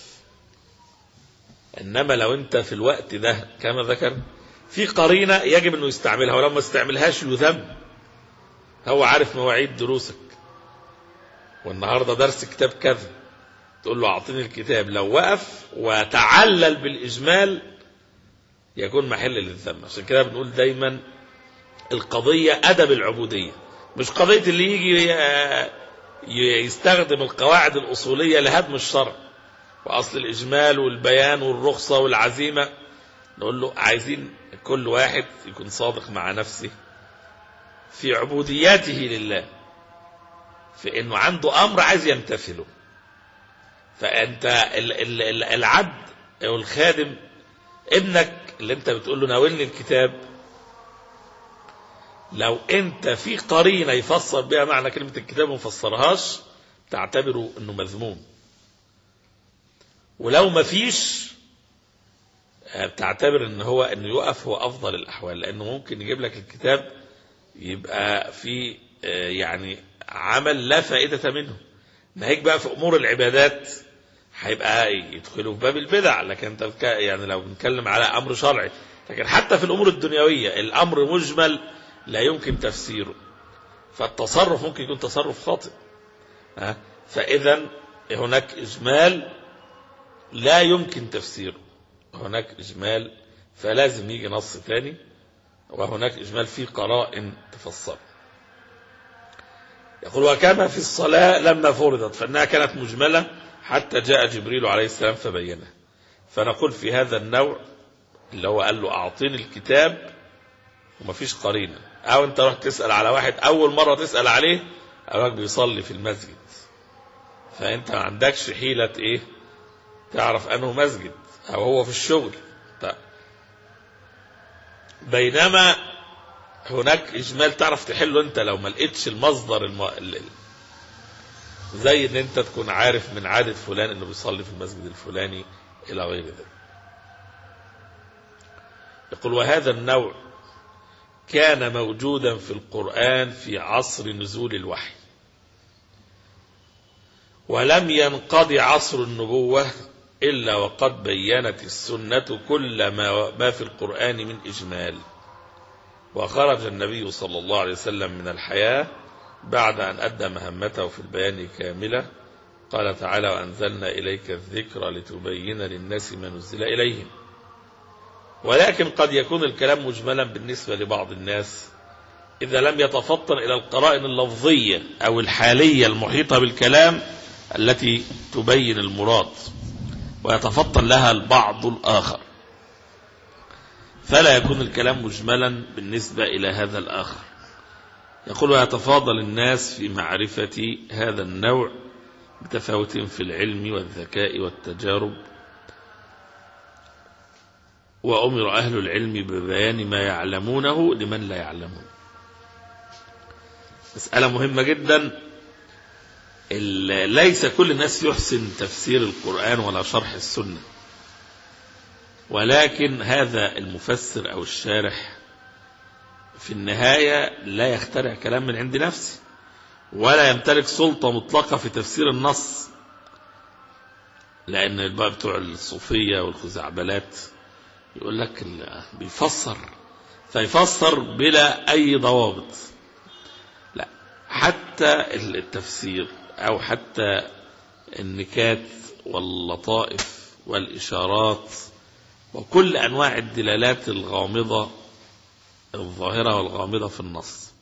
إنما لو أنت في الوقت ده كما ذكر في قرينة يجب أنه يستعملها ولو ما استعملهاش يذم هو عارف مواعيد دروسك والنهاردة درس كتاب كذا تقول له أعطيني الكتاب لو وقف وتعلل بالإجمال يكون محل للذم عشان كده بنقول دايما القضية أدب العبودية مش قضية اللي يجي يستخدم القواعد الأصولية لهدم الشرع وأصل الإجمال والبيان والرخصة والعزيمة نقول له عايزين كل واحد يكون صادق مع نفسه في عبودياته لله في انه عنده امر عايز يمتثله فانت العبد او الخادم ابنك اللي انت بتقول له ناولني الكتاب لو انت في قرينه يفسر بها معنى كلمه الكتاب وما فسرهاش تعتبره انه مذموم ولو ما فيش بتعتبر ان هو انه يقف هو افضل الاحوال لانه ممكن يجيب لك الكتاب يبقى في يعني عمل لا فائدة منه ناهيك بقى في امور العبادات هيبقى يدخلوا في باب البدع لكن انت يعني لو بنتكلم على امر شرعي لكن حتى في الامور الدنيوية الامر مجمل لا يمكن تفسيره فالتصرف ممكن يكون تصرف خاطئ فاذا هناك اجمال لا يمكن تفسيره هناك إجمال فلازم يجي نص ثاني وهناك إجمال فيه قرائن تفسر يقول وكما في الصلاة لما فرضت فإنها كانت مجملة حتى جاء جبريل عليه السلام فبينها فنقول في هذا النوع اللي هو قال له أعطيني الكتاب ومفيش قرينة أو أنت رحت تسأل على واحد أول مرة تسأل عليه أراك بيصلي في المسجد فأنت ما عندكش حيلة إيه تعرف أنه مسجد أو هو في الشغل طيب. بينما هناك إجمال تعرف تحله أنت لو ما لقيتش المصدر الم... زي أن أنت تكون عارف من عادة فلان أنه بيصلي في المسجد الفلاني إلى غير ذلك يقول وهذا النوع كان موجودا في القرآن في عصر نزول الوحي ولم ينقضي عصر النبوة إلا وقد بينت السنة كل ما, ما في القرآن من إجمال وخرج النبي صلى الله عليه وسلم من الحياة بعد أن أدى مهمته في البيان كاملة قال تعالى وأنزلنا إليك الذكر لتبين للناس ما نزل إليهم ولكن قد يكون الكلام مجملا بالنسبة لبعض الناس إذا لم يتفطن إلى القرائن اللفظية أو الحالية المحيطة بالكلام التي تبين المراد ويتفطن لها البعض الآخر فلا يكون الكلام مجملا بالنسبة إلى هذا الآخر يقول ويتفاضل الناس في معرفة هذا النوع بتفاوت في العلم والذكاء والتجارب وأمر أهل العلم ببيان ما يعلمونه لمن لا يعلمون مسألة مهمة جدا ليس كل الناس يحسن تفسير القرآن ولا شرح السنة ولكن هذا المفسر أو الشارح في النهاية لا يخترع كلام من عند نفسه ولا يمتلك سلطة مطلقة في تفسير النص لأن بقى بتوع الصوفية والخزعبلات يقول لك ال- بيفسر فيفسر بلا أي ضوابط لا حتى التفسير أو حتى النكات واللطائف والإشارات وكل أنواع الدلالات الغامضة الظاهرة والغامضة في النص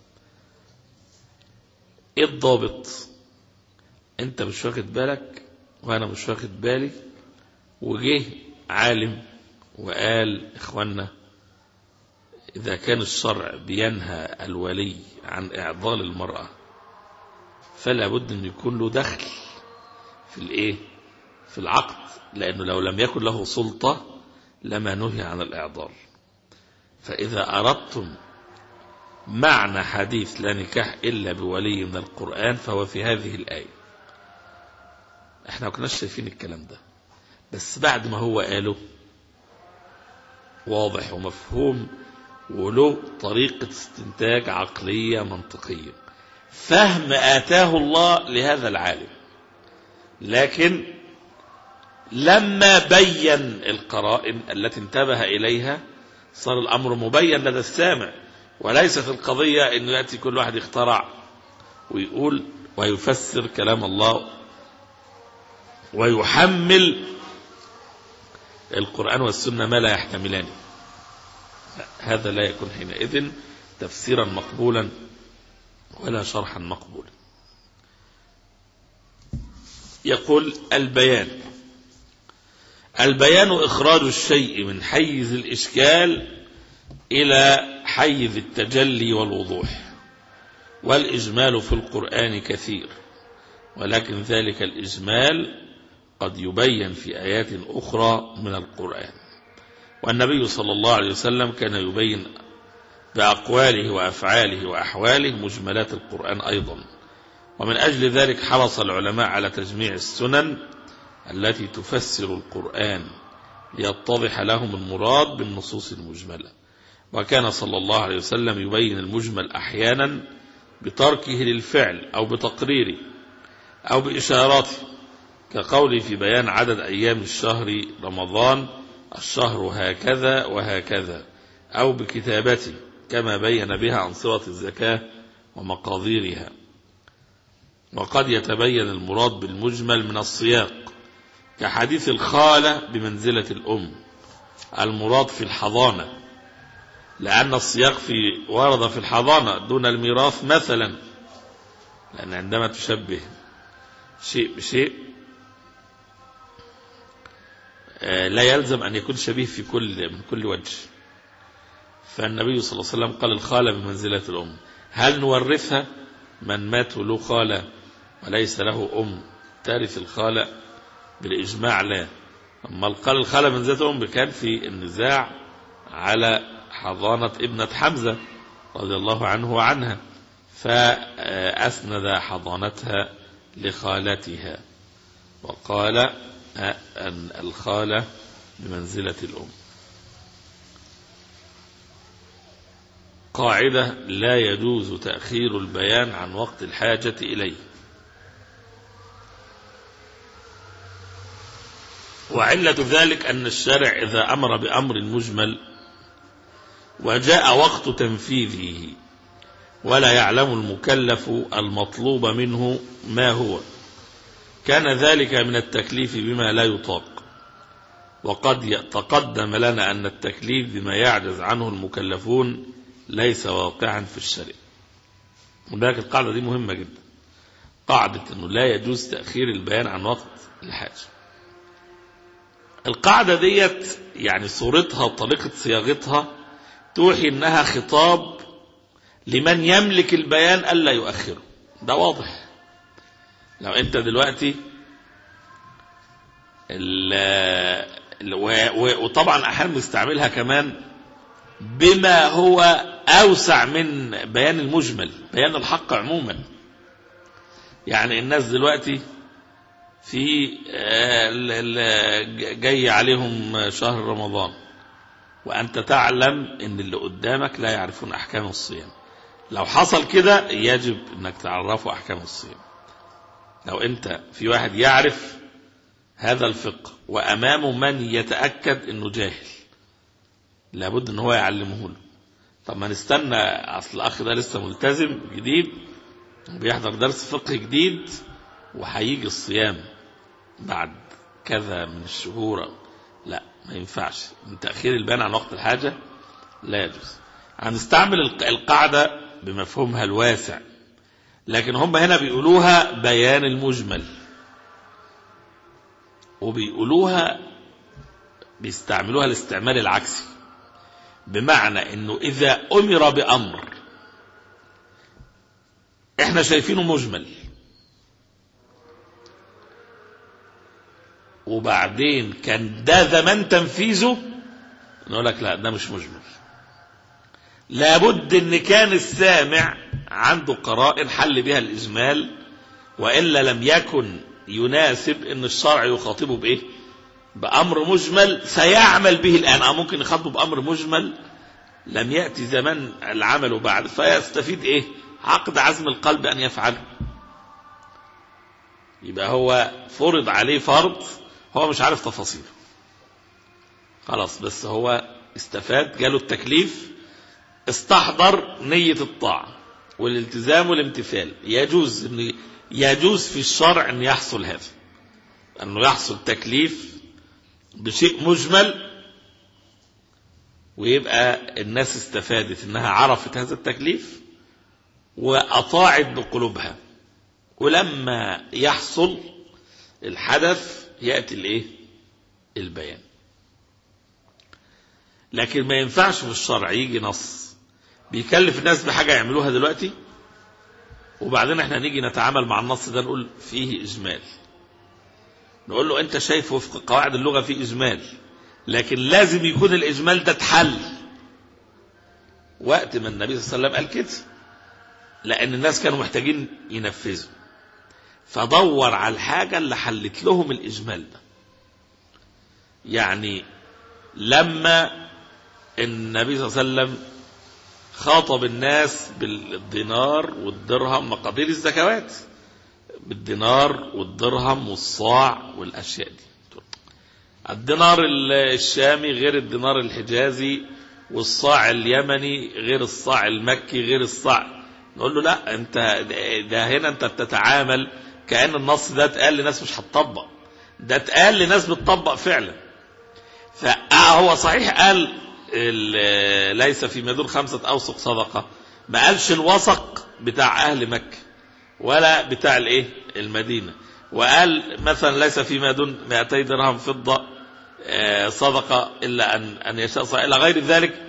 ايه الضابط انت مش واخد بالك وانا مش واخد بالي وجه عالم وقال اخوانا اذا كان الشرع بينهى الولي عن اعضال المرأة فلا بد ان يكون له دخل في الايه في العقد لانه لو لم يكن له سلطة لما نهي عن الاعضال فاذا اردتم معنى حديث لا نكاح إلا بولي من القرآن فهو في هذه الآية احنا ما كناش شايفين الكلام ده بس بعد ما هو قاله واضح ومفهوم وله طريقة استنتاج عقلية منطقية فهم آتاه الله لهذا العالم لكن لما بين القرائن التي انتبه إليها صار الأمر مبين لدى السامع وليست القضية أنه يأتي كل واحد يخترع ويقول ويفسر كلام الله ويحمل القرآن والسنة ما لا يحتملان هذا لا يكون حينئذ تفسيرا مقبولا ولا شرحا مقبولا يقول البيان البيان إخراج الشيء من حيز الإشكال إلى حيز التجلي والوضوح والإجمال في القرآن كثير ولكن ذلك الإجمال قد يبين في آيات أخرى من القرآن والنبي صلى الله عليه وسلم كان يبين بأقواله وأفعاله وأحواله مجملات القرآن أيضا ومن أجل ذلك حرص العلماء على تجميع السنن التي تفسر القرآن ليتضح لهم المراد بالنصوص المجملة وكان صلى الله عليه وسلم يبين المجمل أحيانا بتركه للفعل أو بتقريره أو بإشاراته كقوله في بيان عدد أيام الشهر رمضان الشهر هكذا وهكذا أو بكتابته كما بين بها عن صلة الزكاة ومقاضيرها وقد يتبين المراد بالمجمل من السياق كحديث الخالة بمنزلة الأم المراد في الحضانة لأن السياق في ورد في الحضانة دون الميراث مثلا لأن عندما تشبه شيء بشيء لا يلزم أن يكون شبيه في كل من كل وجه فالنبي صلى الله عليه وسلم قال الخالة بمنزلة الأم هل نورثها من مات له خالة وليس له أم تارث الخالة بالإجماع لا أما قال الخالة بمنزلة الأم كان في النزاع على حضانة ابنة حمزة رضي الله عنه وعنها فأسند حضانتها لخالتها وقال أن الخالة بمنزلة الأم قاعدة لا يجوز تأخير البيان عن وقت الحاجة إليه وعلة ذلك أن الشارع إذا أمر بأمر مجمل وجاء وقت تنفيذه ولا يعلم المكلف المطلوب منه ما هو كان ذلك من التكليف بما لا يطاق وقد تقدم لنا أن التكليف بما يعجز عنه المكلفون ليس واقعا في الشرع هناك القاعدة دي مهمة جدا قاعدة أنه لا يجوز تأخير البيان عن وقت الحاجة القاعدة ديت يعني صورتها وطريقة صياغتها توحي انها خطاب لمن يملك البيان الا يؤخره ده واضح لو انت دلوقتي ال ال وطبعا احيانا بنستعملها كمان بما هو اوسع من بيان المجمل بيان الحق عموما يعني الناس دلوقتي في جاي عليهم شهر رمضان وأنت تعلم أن اللي قدامك لا يعرفون أحكام الصيام لو حصل كده يجب أنك تعرفه أحكام الصيام لو أنت في واحد يعرف هذا الفقه وأمامه من يتأكد أنه جاهل لابد ان هو يعلمه له طب ما نستنى اصل الاخ ده لسه ملتزم جديد بيحضر درس فقه جديد وهيجي الصيام بعد كذا من الشهور لا ما ينفعش من تأخير البيان عن وقت الحاجة لا يجوز هنستعمل الق- القاعدة بمفهومها الواسع لكن هم هنا بيقولوها بيان المجمل وبيقولوها بيستعملوها الاستعمال العكسي بمعنى انه اذا امر بامر احنا شايفينه مجمل وبعدين كان ده زمان تنفيذه نقول لك لا ده مش مجمل لابد ان كان السامع عنده قرائن حل بها الاجمال والا لم يكن يناسب ان الشرع يخاطبه بايه بامر مجمل سيعمل به الان او ممكن يخاطبه بامر مجمل لم ياتي زمان العمل بعد فيستفيد ايه عقد عزم القلب ان يفعله يبقى هو فرض عليه فرض هو مش عارف تفاصيله خلاص بس هو استفاد جاله التكليف استحضر نية الطاعة والالتزام والامتثال يجوز ان يجوز في الشرع ان يحصل هذا انه يحصل تكليف بشيء مجمل ويبقى الناس استفادت انها عرفت هذا التكليف واطاعت بقلوبها ولما يحصل الحدث ياتي الايه البيان لكن ما ينفعش في الشرع يجي نص بيكلف الناس بحاجه يعملوها دلوقتي وبعدين احنا نيجي نتعامل مع النص ده نقول فيه اجمال نقول له انت شايف وفق قواعد اللغه فيه اجمال لكن لازم يكون الاجمال ده اتحل وقت ما النبي صلى الله عليه وسلم قال كده لان الناس كانوا محتاجين ينفذوا فدور على الحاجه اللي حلت لهم الاجمال ده يعني لما النبي صلى الله عليه وسلم خاطب الناس بالدينار والدرهم مقادير الزكوات بالدينار والدرهم والصاع والاشياء دي الدينار الشامي غير الدينار الحجازي والصاع اليمني غير الصاع المكي غير الصاع نقول له لا انت ده هنا انت بتتعامل كأن النص ده اتقال لناس مش هتطبق ده اتقال لناس بتطبق فعلا فهو صحيح قال ليس فيما دون خمسة أوسق صدقة ما قالش الوسق بتاع أهل مكة ولا بتاع الايه المدينة وقال مثلا ليس فيما دون 200 درهم فضة صدقة إلا أن أن يشاء صحيح إلى غير ذلك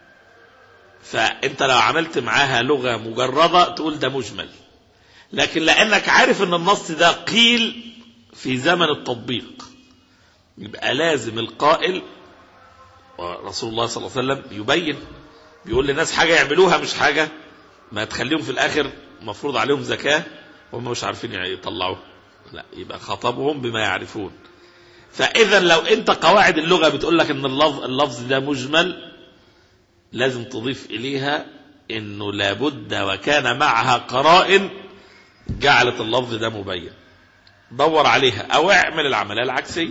فأنت لو عملت معاها لغة مجردة تقول ده مجمل لكن لأنك عارف أن النص ده قيل في زمن التطبيق يبقى لازم القائل ورسول الله صلى الله عليه وسلم يبين بيقول للناس حاجة يعملوها مش حاجة ما تخليهم في الآخر مفروض عليهم زكاة وهم مش عارفين يطلعوها لا يبقى خاطبهم بما يعرفون فإذا لو أنت قواعد اللغة بتقول لك أن اللفظ, اللفظ ده مجمل لازم تضيف إليها أنه لابد وكان معها قرائن جعلت اللفظ ده مبين دور عليها أو اعمل العملية العكسية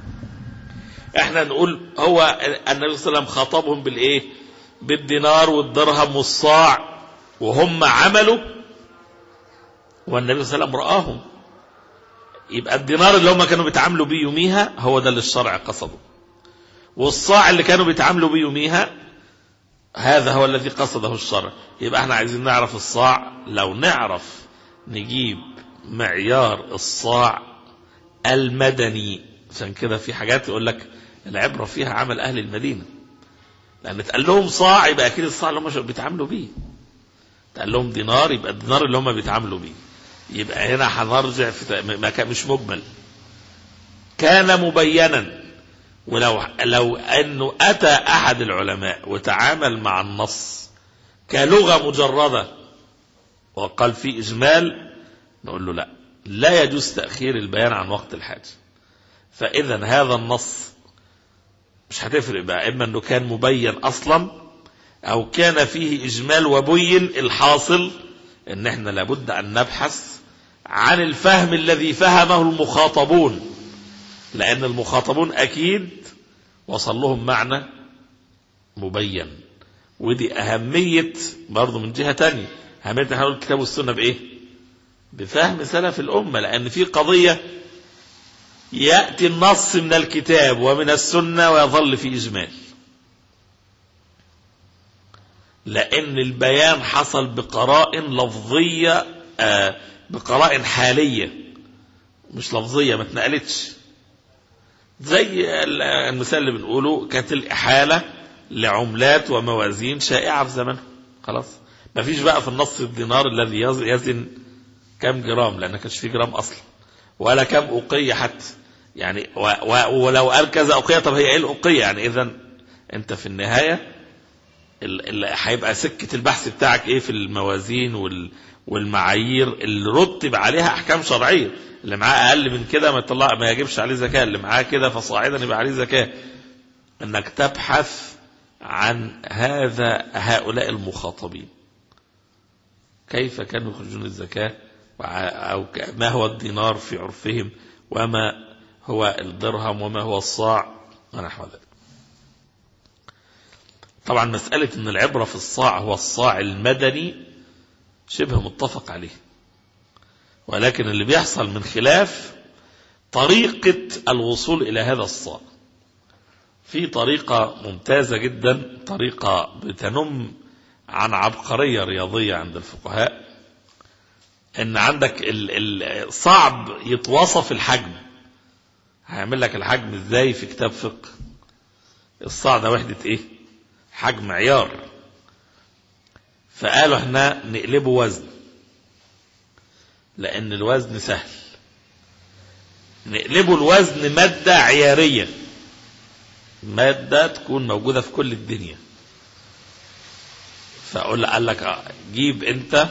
احنا نقول هو النبي صلى الله عليه وسلم خاطبهم بالايه بالدينار والدرهم والصاع وهم عملوا والنبي صلى الله عليه وسلم رآهم يبقى الدينار اللي هم كانوا بيتعاملوا بيه يوميها هو ده اللي الشرع قصده والصاع اللي كانوا بيتعاملوا بيه يوميها هذا هو الذي قصده الشرع يبقى احنا عايزين نعرف الصاع لو نعرف نجيب معيار الصاع المدني عشان كده في حاجات يقول لك العبرة فيها عمل أهل المدينة لأن اتقال لهم صاع يبقى أكيد الصاع اللي هم بيتعاملوا بيه اتقال لهم دينار يبقى الدينار اللي هم بيتعاملوا بيه يبقى هنا هنرجع في ما كان مش مجمل كان مبينا ولو لو انه اتى احد العلماء وتعامل مع النص كلغه مجرده وقال في اجمال نقول له لا لا يجوز تاخير البيان عن وقت الحاجه فاذا هذا النص مش هتفرق بقى اما انه كان مبين اصلا او كان فيه اجمال وبين الحاصل ان احنا لابد ان نبحث عن الفهم الذي فهمه المخاطبون لان المخاطبون اكيد وصل لهم معنى مبين ودي أهمية برضو من جهة تانية أهمية نحن نقول الكتاب والسنة بإيه بفهم سلف الأمة لأن في قضية يأتي النص من الكتاب ومن السنة ويظل في إجمال لأن البيان حصل بقرائن لفظية آه بقرائن حالية مش لفظية ما اتنقلتش زي المثال اللي بنقوله كانت الإحالة لعملات وموازين شائعة في زمنه خلاص ما فيش بقى في النص الدينار الذي يزن كم جرام لأن كانش فيه جرام أصلا ولا كم أوقية حتى يعني و و ولو قال كذا أوقية طب هي إيه الأوقية يعني إذا أنت في النهاية اللي هيبقى سكة البحث بتاعك إيه في الموازين وال والمعايير اللي رتب عليها أحكام شرعية اللي معاه أقل من كده ما يطلع ما يجبش عليه زكاة اللي معاه كده فصاعدا يبقى عليه زكاة انك تبحث عن هذا هؤلاء المخاطبين كيف كانوا يخرجون الزكاة أو ما هو الدينار في عرفهم وما هو الدرهم وما هو الصاع ونحو ذلك طبعا مسألة ان العبرة في الصاع هو الصاع المدني شبه متفق عليه ولكن اللي بيحصل من خلاف طريقة الوصول إلى هذا الصاع في طريقة ممتازة جدا طريقة بتنم عن عبقرية رياضية عند الفقهاء ان عندك صعب يتوصف الحجم هيعمل لك الحجم ازاي في كتاب فقه الصاع ده وحدة ايه حجم عيار فقالوا احنا نقلبه وزن لان الوزن سهل نقلبه الوزن مادة عيارية مادة تكون موجودة في كل الدنيا فأقول قال لك جيب انت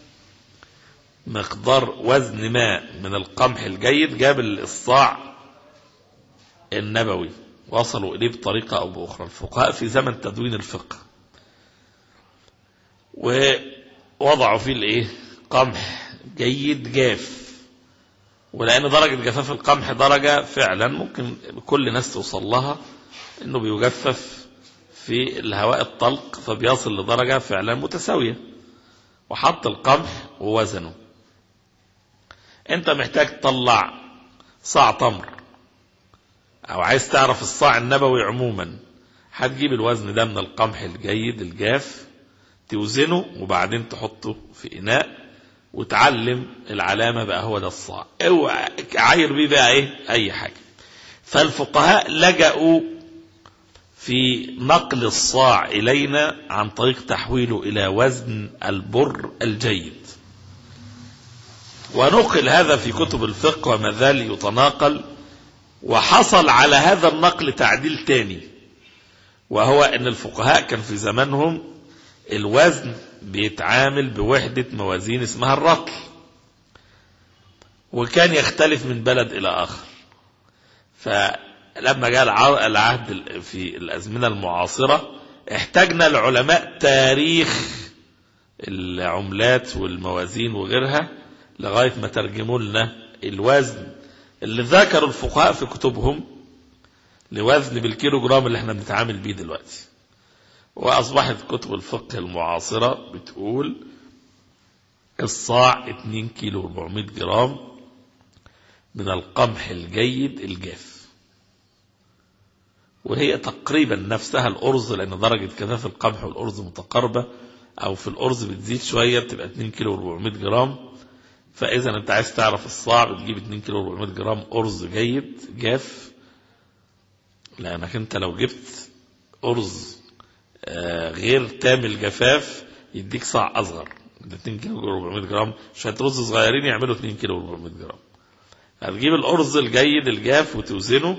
مقدار وزن ما من القمح الجيد جاب الصاع النبوي وصلوا إليه بطريقة أو بأخرى الفقهاء في زمن تدوين الفقه ووضعوا فيه الايه قمح جيد جاف ولأن درجة جفاف القمح درجة فعلا ممكن كل الناس توصل لها انه بيجفف في الهواء الطلق فبيصل لدرجة فعلا متساوية وحط القمح ووزنه انت محتاج تطلع صاع تمر او عايز تعرف الصاع النبوي عموما هتجيب الوزن ده من القمح الجيد الجاف توزنه وبعدين تحطه في اناء وتعلم العلامة بقى هو ده الصاع اوعى عاير بيه بقى ايه اي حاجة فالفقهاء لجأوا في نقل الصاع إلينا عن طريق تحويله إلى وزن البر الجيد ونقل هذا في كتب الفقه وما زال يتناقل وحصل على هذا النقل تعديل تاني وهو أن الفقهاء كان في زمانهم الوزن بيتعامل بوحدة موازين اسمها الرطل وكان يختلف من بلد إلى آخر فلما جاء العهد في الأزمنة المعاصرة احتاجنا العلماء تاريخ العملات والموازين وغيرها لغاية ما ترجموا لنا الوزن اللي ذكروا الفقهاء في كتبهم لوزن بالكيلو جرام اللي احنا بنتعامل بيه دلوقتي وأصبحت كتب الفقه المعاصرة بتقول الصاع 2 كيلو 400 جرام من القمح الجيد الجاف وهي تقريبا نفسها الأرز لأن درجة كثافة القمح والأرز متقاربة أو في الأرز بتزيد شوية بتبقى 2 كيلو 400 جرام فإذا أنت عايز تعرف الصاع بتجيب 2 كيلو 400 جرام أرز جيد جاف لأنك أنت لو جبت أرز غير تام الجفاف يديك صاع أصغر 2 كيلو 400 جرام شوية رز صغيرين يعملوا 2 كيلو 400 جرام هتجيب الأرز الجيد الجاف وتوزنه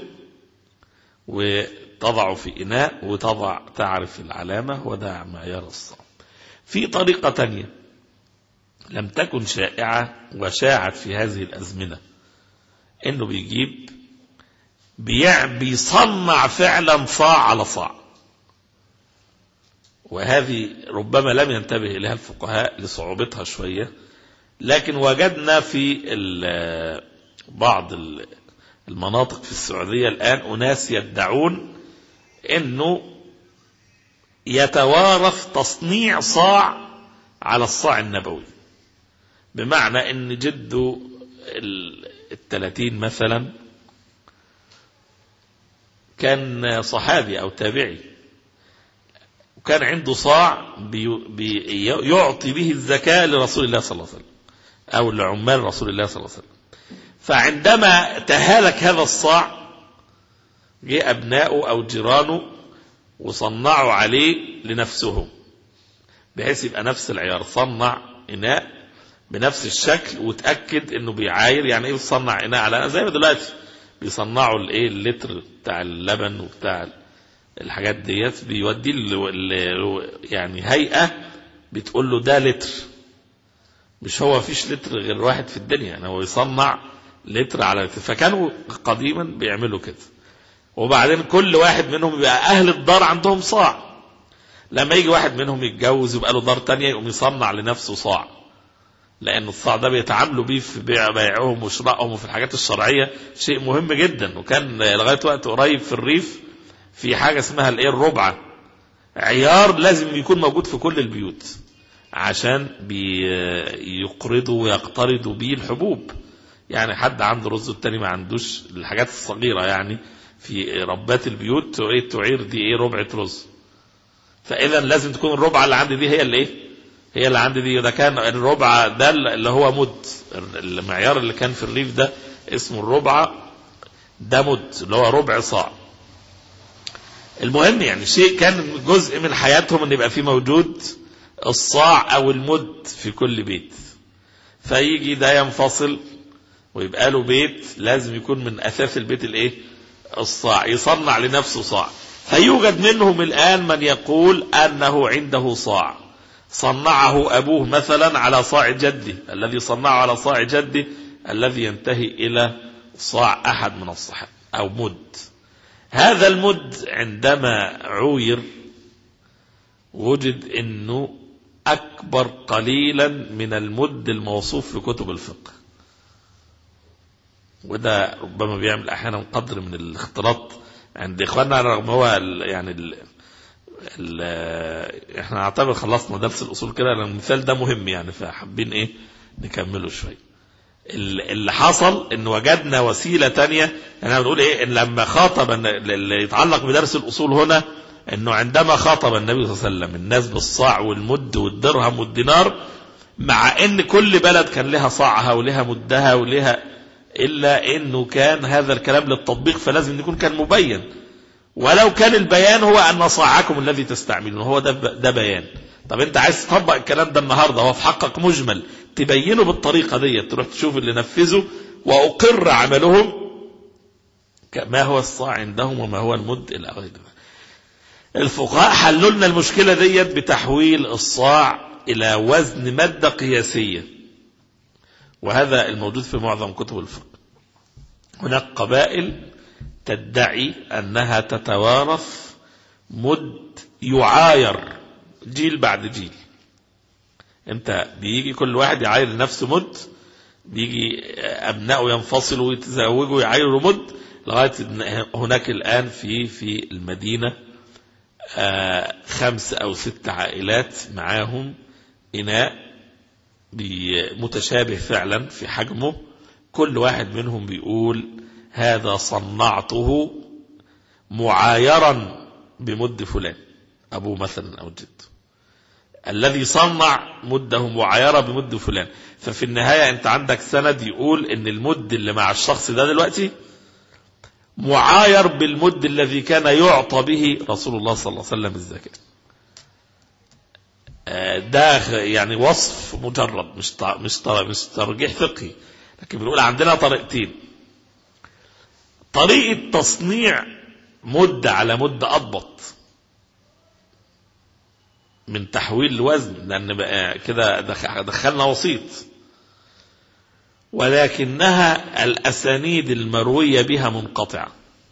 وتضعه في إناء وتضع تعرف العلامة وده معيار الصاع في طريقة تانية لم تكن شائعة وشاعت في هذه الأزمنة إنه بيجيب بيصنع فعلا صاع على صاع وهذه ربما لم ينتبه إليها الفقهاء لصعوبتها شوية لكن وجدنا في بعض المناطق في السعودية الآن أناس يدعون أنه يتوارث تصنيع صاع على الصاع النبوي بمعنى ان جده الثلاثين مثلا كان صحابي او تابعي وكان عنده صاع بي بي يعطي به الزكاة لرسول الله صلى الله عليه وسلم او لعمال رسول الله صلى الله عليه وسلم فعندما تهالك هذا الصاع جاء ابناؤه او جيرانه وصنعوا عليه لنفسهم بحيث يبقى نفس العيار صنع اناء بنفس الشكل وتاكد انه بيعاير يعني ايه بتصنع اناء على زي ما دلوقتي بيصنعوا الايه اللتر بتاع اللبن وبتاع الحاجات ديت بيودي يعني هيئه بتقول له ده لتر مش هو فيش لتر غير واحد في الدنيا يعني هو يصنع لتر على لتر فكانوا قديما بيعملوا كده وبعدين كل واحد منهم يبقى اهل الدار عندهم صاع لما يجي واحد منهم يتجوز يبقى له دار تانية يقوم يصنع لنفسه صاع لان الصاع ده بيتعاملوا بيه في بيع بيعهم وشرائهم وفي الحاجات الشرعيه شيء مهم جدا وكان لغايه وقت قريب في الريف في حاجه اسمها الايه الربعه عيار لازم يكون موجود في كل البيوت عشان بيقرضوا ويقترضوا بيه الحبوب يعني حد عنده رز التاني ما عندوش الحاجات الصغيره يعني في ربات البيوت تعير دي ايه ربعه رز فاذا لازم تكون الربعه اللي عندي دي هي اللي ايه هي اللي عندي دي ده كان الربع ده اللي هو مد المعيار اللي كان في الريف ده اسمه الربعة ده مد اللي هو ربع صاع المهم يعني شيء كان جزء من حياتهم ان يبقى فيه موجود الصاع او المد في كل بيت فيجي ده ينفصل ويبقى له بيت لازم يكون من اساس البيت الايه الصاع يصنع لنفسه صاع فيوجد منهم الان من يقول انه عنده صاع صنعه أبوه مثلا على صاع جده الذي صنعه على صاع جده الذي ينتهي إلى صاع أحد من الصحابة أو مد هذا المد عندما عوير وجد أنه أكبر قليلا من المد الموصوف في كتب الفقه وده ربما بيعمل أحيانا قدر من الاختلاط عند إخواننا رغم هو يعني احنا نعتبر خلصنا درس الاصول كده لان المثال ده مهم يعني فحابين ايه نكمله شويه اللي حصل ان وجدنا وسيله تانية انا بنقول ايه ان لما خاطب اللي يتعلق بدرس الاصول هنا انه عندما خاطب النبي صلى الله عليه وسلم الناس بالصاع والمد والدرهم والدينار مع ان كل بلد كان لها صاعها ولها مدها ولها الا انه كان هذا الكلام للتطبيق فلازم يكون كان مبين ولو كان البيان هو أن صاعكم الذي تستعملون هو ده, ده بيان طب انت عايز تطبق الكلام ده النهاردة هو في حقك مجمل تبينه بالطريقة دي تروح تشوف اللي نفذه وأقر عملهم ما هو الصاع عندهم وما هو المد إلى غير الفقهاء حلوا لنا المشكلة ديت بتحويل الصاع إلى وزن مادة قياسية وهذا الموجود في معظم كتب الفقه هناك قبائل تدعي أنها تتوارث مد يعاير جيل بعد جيل انت بيجي كل واحد يعاير لنفسه مد بيجي أبنائه ينفصلوا ويتزوجوا يعايروا مد لغاية هناك الآن في في المدينة خمس أو ست عائلات معاهم إناء متشابه فعلا في حجمه كل واحد منهم بيقول هذا صنعته معايرا بمد فلان أبوه مثلا أو جد الذي صنع مده معايرة بمد فلان ففي النهاية أنت عندك سند يقول أن المد اللي مع الشخص ده دلوقتي معاير بالمد الذي كان يعطى به رسول الله صلى الله عليه وسلم الزكاة ده يعني وصف مجرد مش مش مش ترجيح فقهي لكن بنقول عندنا طريقتين طريقة تصنيع مدة على مدة أضبط من تحويل الوزن لأن بقى كده دخلنا وسيط ولكنها الأسانيد المروية بها منقطعة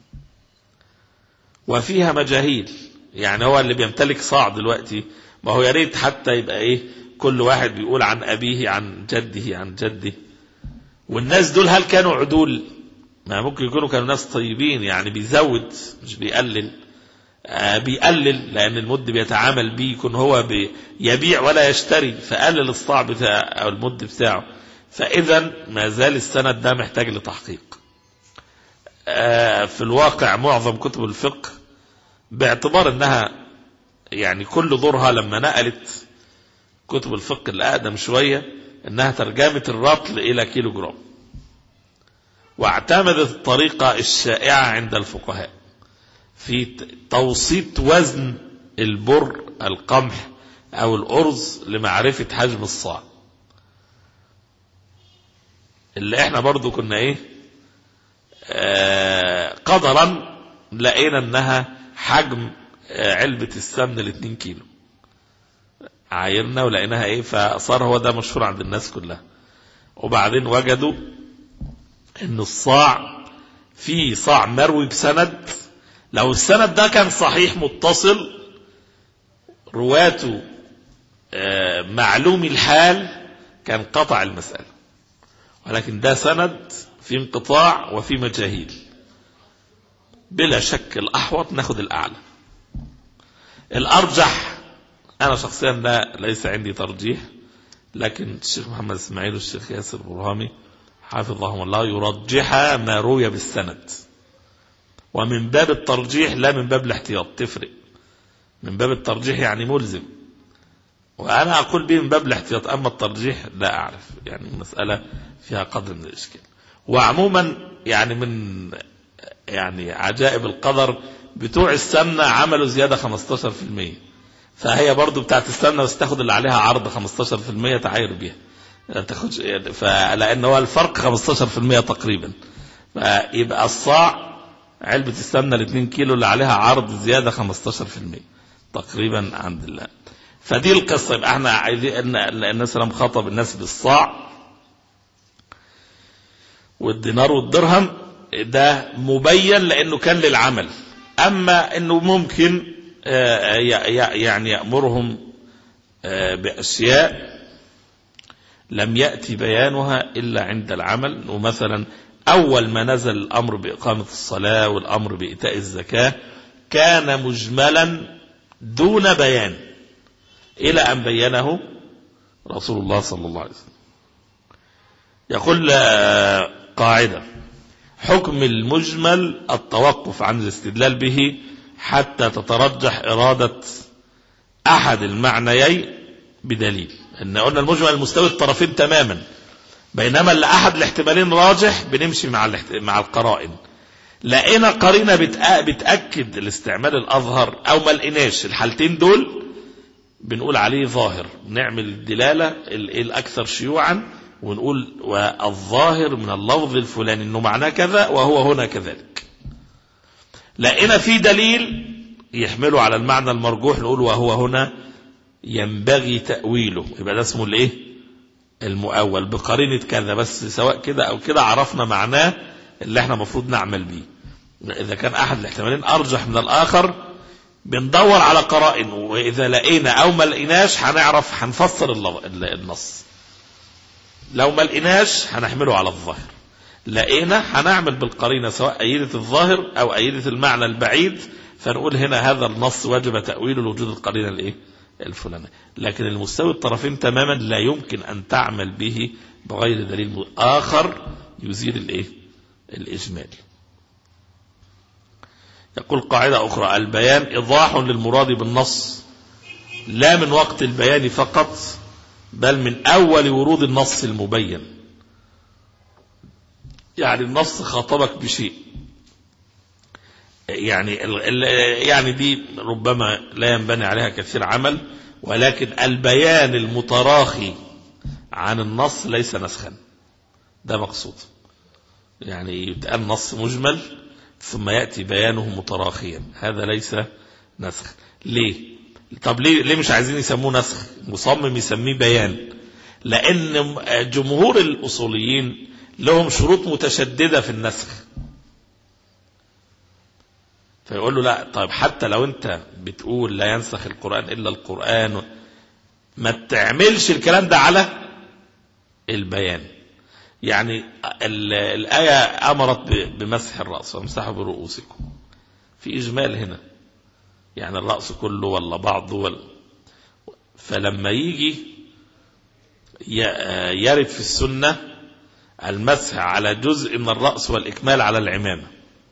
وفيها مجاهيل يعني هو اللي بيمتلك صاع دلوقتي ما هو يا ريت حتى يبقى ايه كل واحد بيقول عن أبيه عن جده عن جده والناس دول هل كانوا عدول ما ممكن يكونوا كانوا ناس طيبين يعني بيزود مش بيقلل آه، بيقلل لأن المد بيتعامل بيه يكون هو يبيع ولا يشتري فقلل الصاع بتاع أو المد بتاعه فإذا ما زال السند ده محتاج لتحقيق آه، في الواقع معظم كتب الفقه باعتبار انها يعني كل دورها لما نقلت كتب الفقه الأقدم شوية انها ترجمة الرطل الى كيلو جرام واعتمدت الطريقة الشائعة عند الفقهاء في توسيط وزن البر القمح او الارز لمعرفة حجم الصاع اللي احنا برضو كنا ايه آه قدرا لقينا انها حجم آه علبة السمن الاتنين كيلو عايرنا ولقيناها ايه فصار هو ده مشهور عند الناس كلها وبعدين وجدوا ان الصاع في صاع مروي بسند لو السند ده كان صحيح متصل رواته آه معلوم الحال كان قطع المسألة ولكن ده سند في انقطاع وفي مجاهيل بلا شك الأحوط ناخد الأعلى الأرجح أنا شخصيا لا ليس عندي ترجيح لكن الشيخ محمد إسماعيل والشيخ ياسر برهامي حافظهم الله يرجح ما روي بالسند ومن باب الترجيح لا من باب الاحتياط تفرق من باب الترجيح يعني ملزم وأنا أقول به من باب الاحتياط أما الترجيح لا أعرف يعني المسألة فيها قدر من الإشكال وعموما يعني من يعني عجائب القدر بتوع السمنة عملوا زيادة 15% فهي برضو بتاعت السمنة بس تاخد اللي عليها عرض 15% تعاير بيها تاخدش فلأن هو الفرق 15% تقريبا فيبقى الصاع علبة السمنة ال 2 كيلو اللي عليها عرض زيادة 15% تقريبا عند الله فدي القصة يبقى احنا عايزين الناس لما خاطب الناس بالصاع والدينار والدرهم ده مبين لانه كان للعمل اما انه ممكن يعني يأمرهم بأشياء لم يأتي بيانها إلا عند العمل ومثلا أول ما نزل الأمر بإقامة الصلاة والأمر بإيتاء الزكاة كان مجملا دون بيان إلى أن بينه رسول الله صلى الله عليه وسلم يقول قاعدة حكم المجمل التوقف عن الاستدلال به حتى تترجح إرادة أحد المعنيين بدليل ان قلنا المجمل المستوي الطرفين تماما بينما اللي أحد الاحتمالين راجح بنمشي مع مع القرائن لقينا قرينة بتأكد الاستعمال الأظهر أو ما لقيناش الحالتين دول بنقول عليه ظاهر نعمل الدلالة الأكثر شيوعا ونقول والظاهر من اللفظ الفلاني انه معناه كذا وهو هنا كذلك لقينا في دليل يحمله على المعنى المرجوح نقول وهو هنا ينبغي تأويله يبقى ده اسمه الايه المؤول بقرينة كذا بس سواء كده او كده عرفنا معناه اللي احنا المفروض نعمل بيه اذا كان احد الاحتمالين ارجح من الاخر بندور على قرائن واذا لقينا او ما لقيناش هنعرف هنفسر النص لو ما لقيناش هنحمله على الظاهر لقينا هنعمل بالقرينة سواء أيدة الظاهر أو أيدة المعنى البعيد فنقول هنا هذا النص وجب تأويله لوجود القرينة الإيه؟ الفلانية لكن المستوي الطرفين تماما لا يمكن أن تعمل به بغير دليل آخر يزيل الإيه؟ الإجمال يقول قاعدة أخرى البيان إيضاح للمراد بالنص لا من وقت البيان فقط بل من أول ورود النص المبين يعني النص خاطبك بشيء يعني يعني دي ربما لا ينبني عليها كثير عمل ولكن البيان المتراخي عن النص ليس نسخا ده مقصود يعني يبقى النص مجمل ثم يأتي بيانه متراخيا هذا ليس نسخ ليه طب ليه, ليه مش عايزين يسموه نسخ مصمم يسميه بيان لأن جمهور الأصوليين لهم شروط متشددة في النسخ فيقول له لا طيب حتى لو انت بتقول لا ينسخ القرآن إلا القرآن ما تعملش الكلام ده على البيان يعني الآية أمرت بمسح الرأس وامسحوا برؤوسكم في إجمال هنا يعني الرأس كله ولا بعضه ولا فلما يجي ي- يرد في السنة المسح على جزء من الرأس والإكمال على العمامة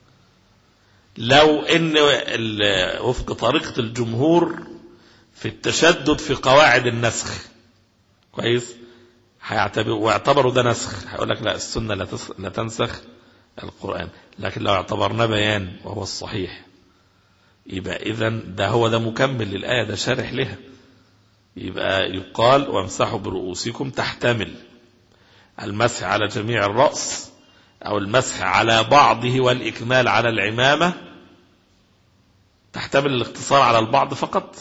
لو ان ال- وفق طريقة الجمهور في التشدد في قواعد النسخ كويس هيعتبر واعتبروا ده نسخ هيقول لك لا السنة لا, تس... لا تنسخ القرآن لكن لو اعتبرناه بيان وهو الصحيح يبقى اذا ده هو ده مكمل للآية ده شارح لها يبقى يقال وامسحوا برؤوسكم تحتمل المسح على جميع الرأس أو المسح على بعضه والإكمال على العمامة تحتمل الاقتصار على البعض فقط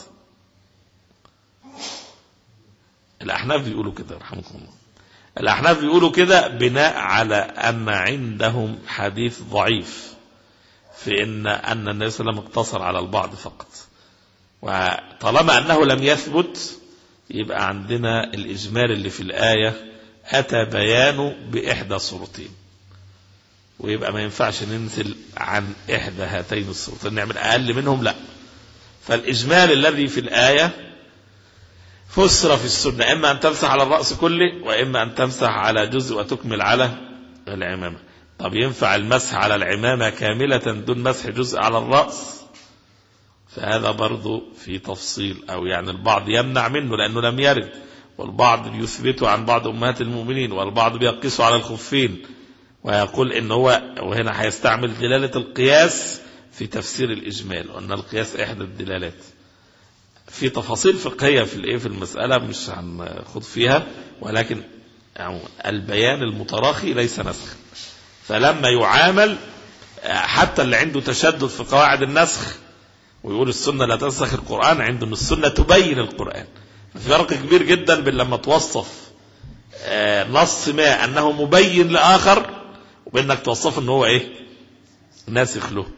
الأحناف بيقولوا كده رحمكم الله الأحناف بيقولوا كده بناء على أن عندهم حديث ضعيف في أن أن النبي صلى الله عليه وسلم اقتصر على البعض فقط وطالما أنه لم يثبت يبقى عندنا الإجمال اللي في الآية أتى بيانه بإحدى صورتين ويبقى ما ينفعش ننزل عن إحدى هاتين الصورتين نعمل أقل منهم لا فالإجمال الذي في الآية فسر في السنة إما أن تمسح على الرأس كله وإما أن تمسح على جزء وتكمل على العمامة طب ينفع المسح على العمامة كاملة دون مسح جزء على الرأس فهذا برضو في تفصيل أو يعني البعض يمنع منه لأنه لم يرد والبعض بيثبته عن بعض أمهات المؤمنين والبعض بيقيسه على الخفين ويقول إن هو وهنا هيستعمل دلالة القياس في تفسير الإجمال وأن القياس إحدى الدلالات في تفاصيل فقهية في الإيه في المسألة مش هنخوض فيها ولكن يعني البيان المتراخي ليس نسخ فلما يعامل حتى اللي عنده تشدد في قواعد النسخ ويقول السنة لا تنسخ القرآن عنده ان السنة تبين القرآن في فرق كبير جدا بين لما توصف نص ما انه مبين لاخر وبانك توصفه ان هو ايه ناسخ له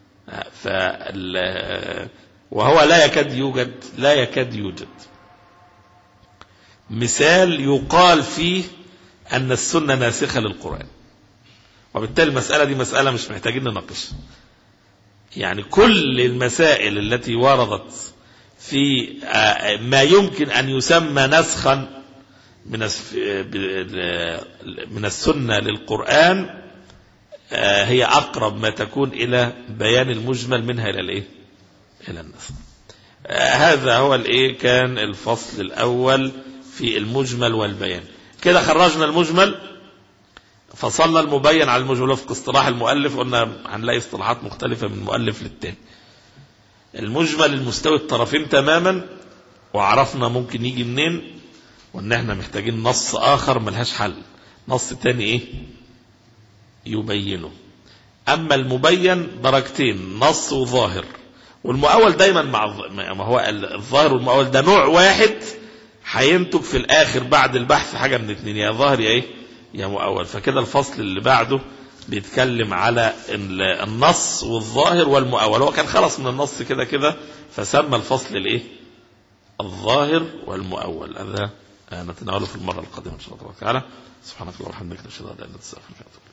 فال وهو لا يكاد يوجد لا يكاد يوجد مثال يقال فيه ان السنة ناسخة للقرآن وبالتالي المسألة دي مسألة مش محتاجين نناقشها يعني كل المسائل التي وردت في ما يمكن أن يسمى نسخا من من السنة للقرآن هي أقرب ما تكون إلى بيان المجمل منها إلى الإيه؟ إلى النسخ. هذا هو الإيه كان الفصل الأول في المجمل والبيان. كده خرجنا المجمل فصلنا المبين على المجمل وفق اصطلاح المؤلف قلنا هنلاقي اصطلاحات مختلفة من مؤلف للتاني المجمل المستوي الطرفين تماما وعرفنا ممكن يجي منين وان احنا محتاجين نص اخر ملهاش حل نص تاني ايه يبينه اما المبين درجتين نص وظاهر والمؤول دايما مع ما هو الظاهر والمؤول ده نوع واحد هينتج في الاخر بعد البحث حاجه من اتنين يا ظاهر يا ايه يا مؤول فكده الفصل اللي بعده بيتكلم على النص والظاهر والمؤول هو كان خلص من النص كده كده فسمى الفصل الايه الظاهر والمؤول هذا نتناوله في المرة القادمة إن شاء الله تعالى سبحانك اللهم وبحمدك نشهد أن لا إله إلا أنت نستغفرك